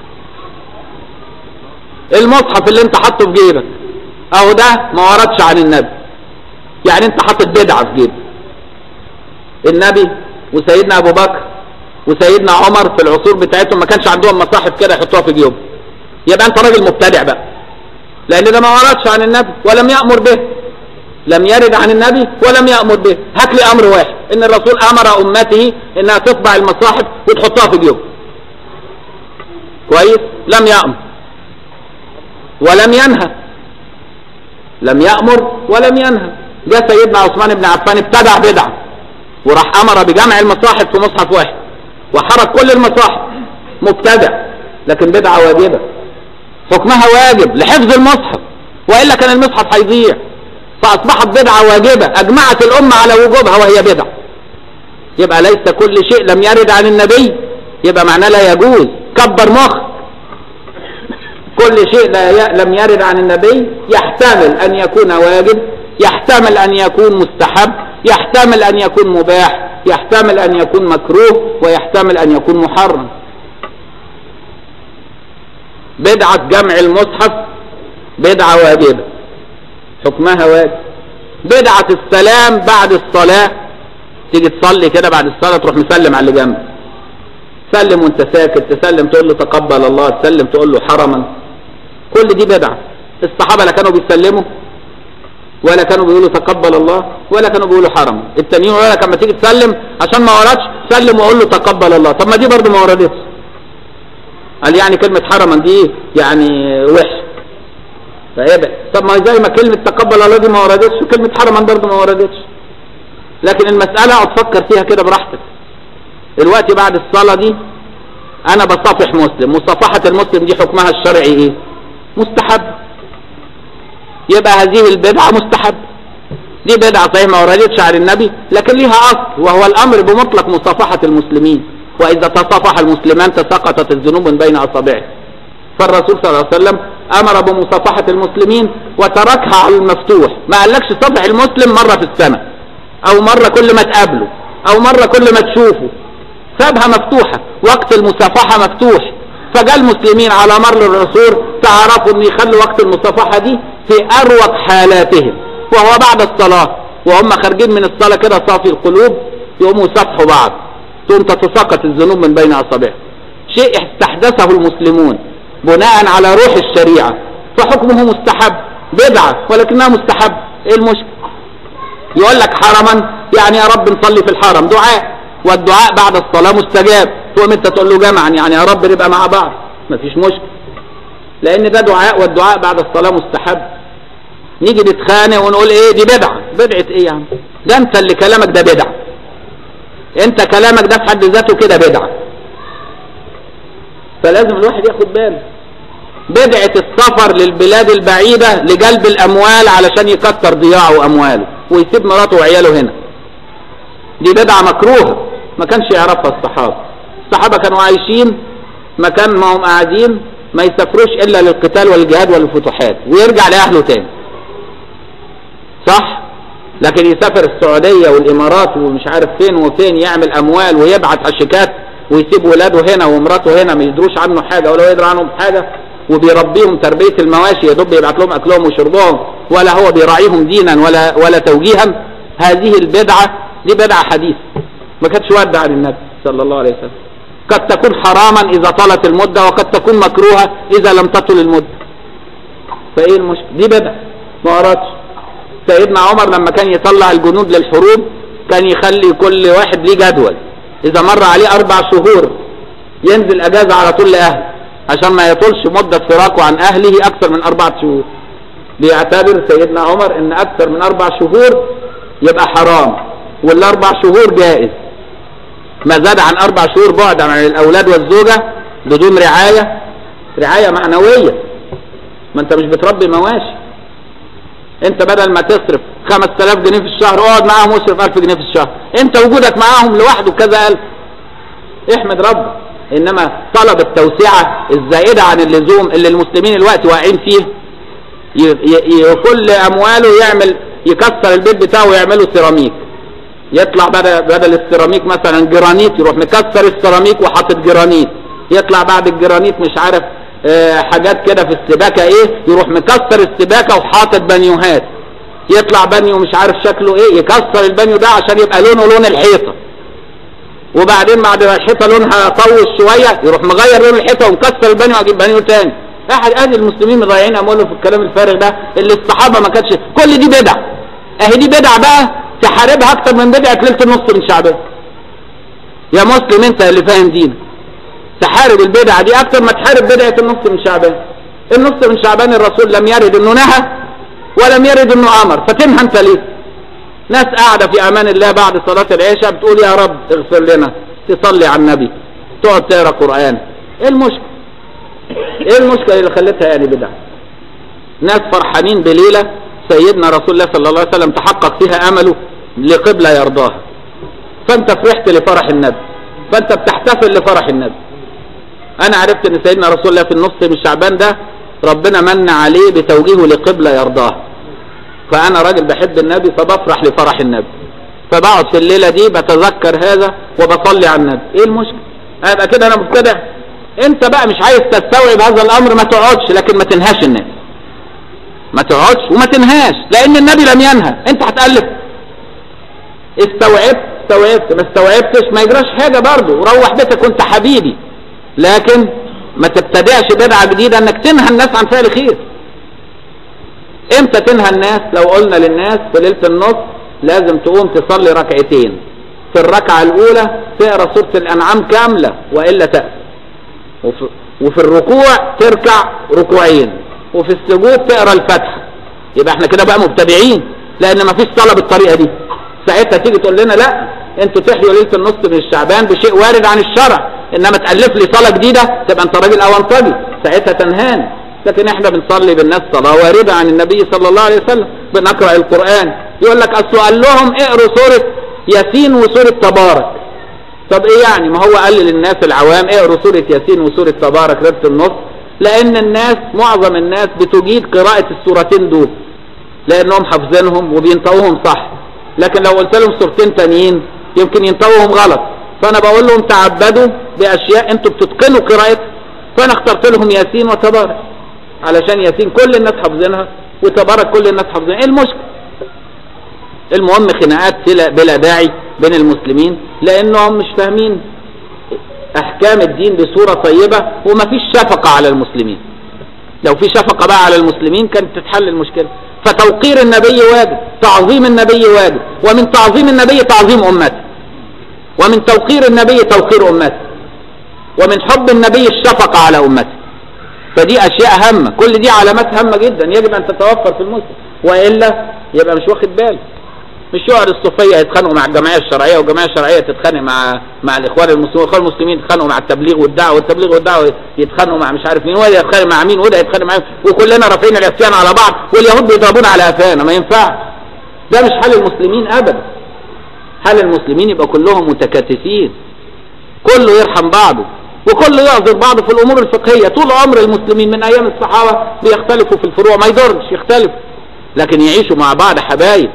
المصحف اللي انت حاطه في جيبك اهو ده ما وردش عن النبي يعني انت حاطط بدعه في جيبك النبي وسيدنا ابو بكر وسيدنا عمر في العصور بتاعتهم ما كانش عندهم مصاحف كده يحطوها في جيوبهم يبقى انت راجل مبتدع بقى لان ده ما وردش عن النبي ولم يامر به لم يرد عن النبي ولم يامر به هات لي امر واحد ان الرسول امر امته انها تطبع المصاحف وتحطها في جيوبها كويس لم يامر ولم ينهى لم يامر ولم ينهى جاء سيدنا عثمان بن عفان ابتدع بدعه وراح امر بجمع المصاحف في مصحف واحد وحرك كل المصاحف مبتدع لكن بدعه واجبه حكمها واجب لحفظ المصحف والا كان المصحف هيضيع فاصبحت بدعه واجبه اجمعت الامه على وجوبها وهي بدعه يبقى ليس كل شيء لم يرد عن النبي يبقى معناه لا يجوز كبر مخ كل شيء لا ي... لم يرد عن النبي يحتمل ان يكون واجب يحتمل ان يكون مستحب يحتمل ان يكون مباح يحتمل ان يكون مكروه ويحتمل ان يكون محرم بدعة جمع المصحف بدعة واجبة حكمها واجب بدعة السلام بعد الصلاة تيجي تصلي كده بعد الصلاة تروح مسلم على اللي جنبك سلم وانت ساكت تسلم تقول له تقبل الله تسلم تقول له حرما كل دي بدعة الصحابة لا كانوا بيسلموا ولا كانوا بيقولوا تقبل الله ولا كانوا بيقولوا حرما التانيين ولا لما تيجي تسلم عشان ما وردش سلم وقول له تقبل الله طب ما دي برضه ما وردتش قال يعني كلمة حرما دي يعني وحش فايه طب ما زي ما كلمة تقبل الله دي ما وردتش كلمة حرما برضه ما وردتش لكن المسألة اقعد فكر فيها كده براحتك الوقت بعد الصلاة دي انا بصافح مسلم مصافحة المسلم دي حكمها الشرعي ايه مستحب يبقى هذه البدعة مستحب دي بدعة صحيح ما وردتش عن النبي لكن ليها اصل وهو الامر بمطلق مصافحة المسلمين واذا تصافح المسلمان تساقطت الذنوب من بين اصابعه فالرسول صلى الله عليه وسلم امر بمصافحة المسلمين وتركها على المفتوح ما قالكش صافح المسلم مرة في السنة او مرة كل ما تقابله او مرة كل ما تشوفه سابها مفتوحة وقت المصافحة مفتوح فجاء المسلمين على مر العصور تعرفوا ان يخلوا وقت المصافحة دي في اروق حالاتهم وهو بعد الصلاة وهم خارجين من الصلاة كده صافي القلوب يقوموا يصافحوا بعض ثم تتساقط الذنوب من بين اصابعهم شيء استحدثه المسلمون بناء على روح الشريعة فحكمه مستحب بدعة ولكنها مستحب ايه المشكلة يقول لك حرما يعني يا رب نصلي في الحرم دعاء والدعاء بعد الصلاة مستجاب تقوم انت تقول له جمعا يعني يا رب نبقى مع بعض مفيش مشكلة لان ده دعاء والدعاء بعد الصلاة مستحب نيجي نتخانق ونقول ايه دي بدعة بدعة ايه يعني ده انت اللي كلامك ده بدعة انت كلامك ده في حد ذاته كده بدعة فلازم الواحد ياخد باله بدعة السفر للبلاد البعيدة لجلب الاموال علشان يكتر ضياعه وامواله ويسيب مراته وعياله هنا دي بدعة مكروهة ما كانش يعرفها الصحابة الصحابة كانوا عايشين مكان ما هم قاعدين ما يسافروش الا للقتال والجهاد والفتوحات ويرجع لاهله تاني صح لكن يسافر السعودية والامارات ومش عارف فين وفين يعمل اموال ويبعت اشيكات ويسيب ولاده هنا ومراته هنا ما يدروش عنه حاجة ولا يدري عنهم حاجة وبيربيهم تربية المواشي يا دوب يبعت لهم اكلهم وشربهم ولا هو بيراعيهم دينا ولا ولا توجيها هذه البدعة دي بدعة حديثة ما كانتش واردة عن النبي صلى الله عليه وسلم قد تكون حراما اذا طالت المدة وقد تكون مكروهة اذا لم تطل المدة فايه المشكلة دي بدعة ما وردش سيدنا عمر لما كان يطلع الجنود للحروب كان يخلي كل واحد ليه جدول اذا مر عليه اربع شهور ينزل اجازة على طول لاهله عشان ما يطولش مدة فراقه عن اهله اكثر من اربع شهور بيعتبر سيدنا عمر ان اكثر من اربع شهور يبقى حرام والاربع شهور جائز ما زاد عن اربع شهور بعد عن الاولاد والزوجة بدون رعاية رعاية معنوية ما انت مش بتربي مواشي انت بدل ما تصرف 5000 جنيه في الشهر اقعد معاهم واصرف 1000 جنيه في الشهر انت وجودك معاهم لوحده كذا 1000 احمد ربك انما طلب التوسعة الزائدة عن اللزوم اللي المسلمين الوقت واقعين فيه ي- ي- كل امواله يعمل يكسر البيت بتاعه ويعمله سيراميك يطلع بدل بدل السيراميك مثلا جرانيت يروح مكسر السيراميك وحاطط جرانيت يطلع بعد الجرانيت مش عارف آه، حاجات كده في السباكه ايه يروح مكسر السباكه وحاطط بانيوهات يطلع بانيو مش عارف شكله ايه يكسر البانيو ده عشان يبقى لونه لون الحيطه وبعدين بعد ما الحيطه لونها طوش شويه يروح مغير لون الحيطه ومكسر البانيو ويجيب بانيو تاني احد اهل المسلمين مضيعين اموالهم في الكلام الفارغ ده اللي الصحابه ما كانتش كل دي بدع اهي دي بدع بقى تحاربها اكتر من بدعه ليله النص من شعبان يا مسلم انت اللي فاهم دينك تحارب البدعه دي اكتر ما تحارب بدعه النص من شعبان النص من شعبان الرسول لم يرد انه نهى ولم يرد انه امر فتنهى انت ليه ناس قاعده في امان الله بعد صلاه العشاء بتقول يا رب اغفر لنا تصلي على النبي تقعد تقرا قران ايه المشكله ايه المشكله اللي خلتها يعني بدعه ناس فرحانين بليله سيدنا رسول الله صلى الله عليه وسلم تحقق فيها امله لقبله يرضاها فانت فرحت لفرح النبي فانت بتحتفل لفرح النبي انا عرفت ان سيدنا رسول الله في النص من شعبان ده ربنا من عليه بتوجيهه لقبله يرضاها فانا راجل بحب النبي فبفرح لفرح النبي فبقعد في الليله دي بتذكر هذا وبصلي على النبي ايه المشكله ابقى كده انا مبتدع انت بقى مش عايز تستوعب هذا الامر ما تقعدش لكن ما تنهاش الناس ما تقعدش وما تنهاش لان النبي لم ينهى انت هتالف استوعبت استوعبت ما استوعبتش ما يجراش حاجه برضه وروح بيتك وانت حبيبي لكن ما تبتدعش بدعه جديده انك تنهى الناس عن فعل خير امتى تنهى الناس لو قلنا للناس في ليله النص لازم تقوم تصلي ركعتين في الركعه الاولى تقرا سوره الانعام كامله والا تأس وفي, وفي الركوع تركع ركوعين وفي السجود تقرا الفاتحه يبقى احنا كده بقى مبتدعين لان ما فيش صلاه بالطريقه دي ساعتها تيجي تقول لنا لا انتوا تحيوا ليله النص من الشعبان بشيء وارد عن الشرع انما تالف لي صلاه جديده تبقى انت راجل اونطجي ساعتها تنهاني لكن احنا بنصلي بالناس صلاه وارده عن النبي صلى الله عليه وسلم بنقرا القران يقول لك اصل قال لهم اقروا سوره ياسين وسوره تبارك طب ايه يعني ما هو قال للناس العوام اقروا سوره ياسين وسوره تبارك ليله النص لان الناس معظم الناس بتجيد قراءه السورتين دول لانهم حافظينهم وبينطقوهم صح لكن لو قلت لهم سورتين تانيين يمكن ينطقوهم غلط فانا بقول لهم تعبدوا باشياء انتوا بتتقنوا قراءتها فانا اخترت لهم ياسين وتبارك علشان ياسين كل الناس حافظينها وتبارك كل الناس حافظينها ايه المشكله المهم خناقات بلا, بلا داعي بين المسلمين لانهم مش فاهمين احكام الدين بصوره طيبه ومفيش شفقه على المسلمين لو في شفقه بقى على المسلمين كانت تتحل المشكله فتوقير النبي واجب تعظيم النبي واجب ومن تعظيم النبي تعظيم امته ومن توقير النبي توقير امته ومن حب النبي الشفقه على امته فدي اشياء هامه كل دي علامات هامه جدا يجب ان تتوفر في المسلم والا يبقى مش واخد باله مش يقعد الصوفيه يتخانقوا مع الجمعيه الشرعيه والجمعيه الشرعيه تتخانق مع مع الاخوان المسلمين والاخوان المسلمين يتخانقوا مع التبليغ والدعوه والتبليغ والدعوه يتخانقوا مع مش عارف مين وده يتخانق مع مين وده يتخانق مع مين وكلنا رافعين العصيان على بعض واليهود بيضربونا على قفانا ما ينفعش ده مش حال المسلمين ابدا حال المسلمين يبقى كلهم متكاتفين كله يرحم بعضه وكله يعذر بعضه في الامور الفقهيه طول عمر المسلمين من ايام الصحابه بيختلفوا في الفروع ما يضرش يختلفوا لكن يعيشوا مع بعض حبايب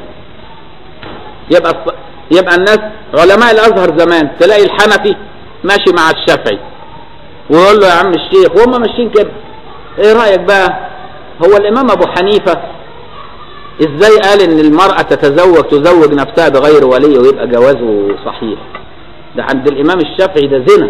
يبقى يبقى الناس علماء الازهر زمان تلاقي الحنفي ماشي مع الشافعي ويقول له يا عم الشيخ وهم ماشيين كده ايه رايك بقى هو الامام ابو حنيفه ازاي قال ان المراه تتزوج تزوج نفسها بغير ولي ويبقى جوازه صحيح ده عند الامام الشافعي ده زنا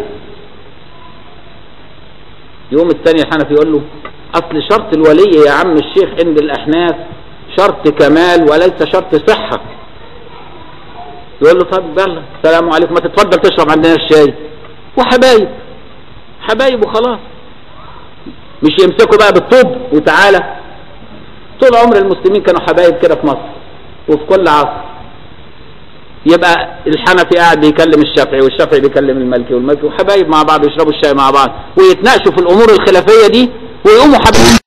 يوم الثاني الحنفي يقول له اصل شرط الولي يا عم الشيخ عند الاحناف شرط كمال وليس شرط صحه يقول له طب يلا السلام عليكم ما تتفضل تشرب عندنا الشاي وحبايب حبايب وخلاص مش يمسكوا بقى بالطوب وتعالى طول عمر المسلمين كانوا حبايب كده في مصر وفي كل عصر يبقى الحنفي قاعد بيكلم الشافعي والشافعي بيكلم المالكي والمالكي وحبايب مع بعض يشربوا الشاي مع بعض ويتناقشوا في الامور الخلافيه دي ويقوموا حبايب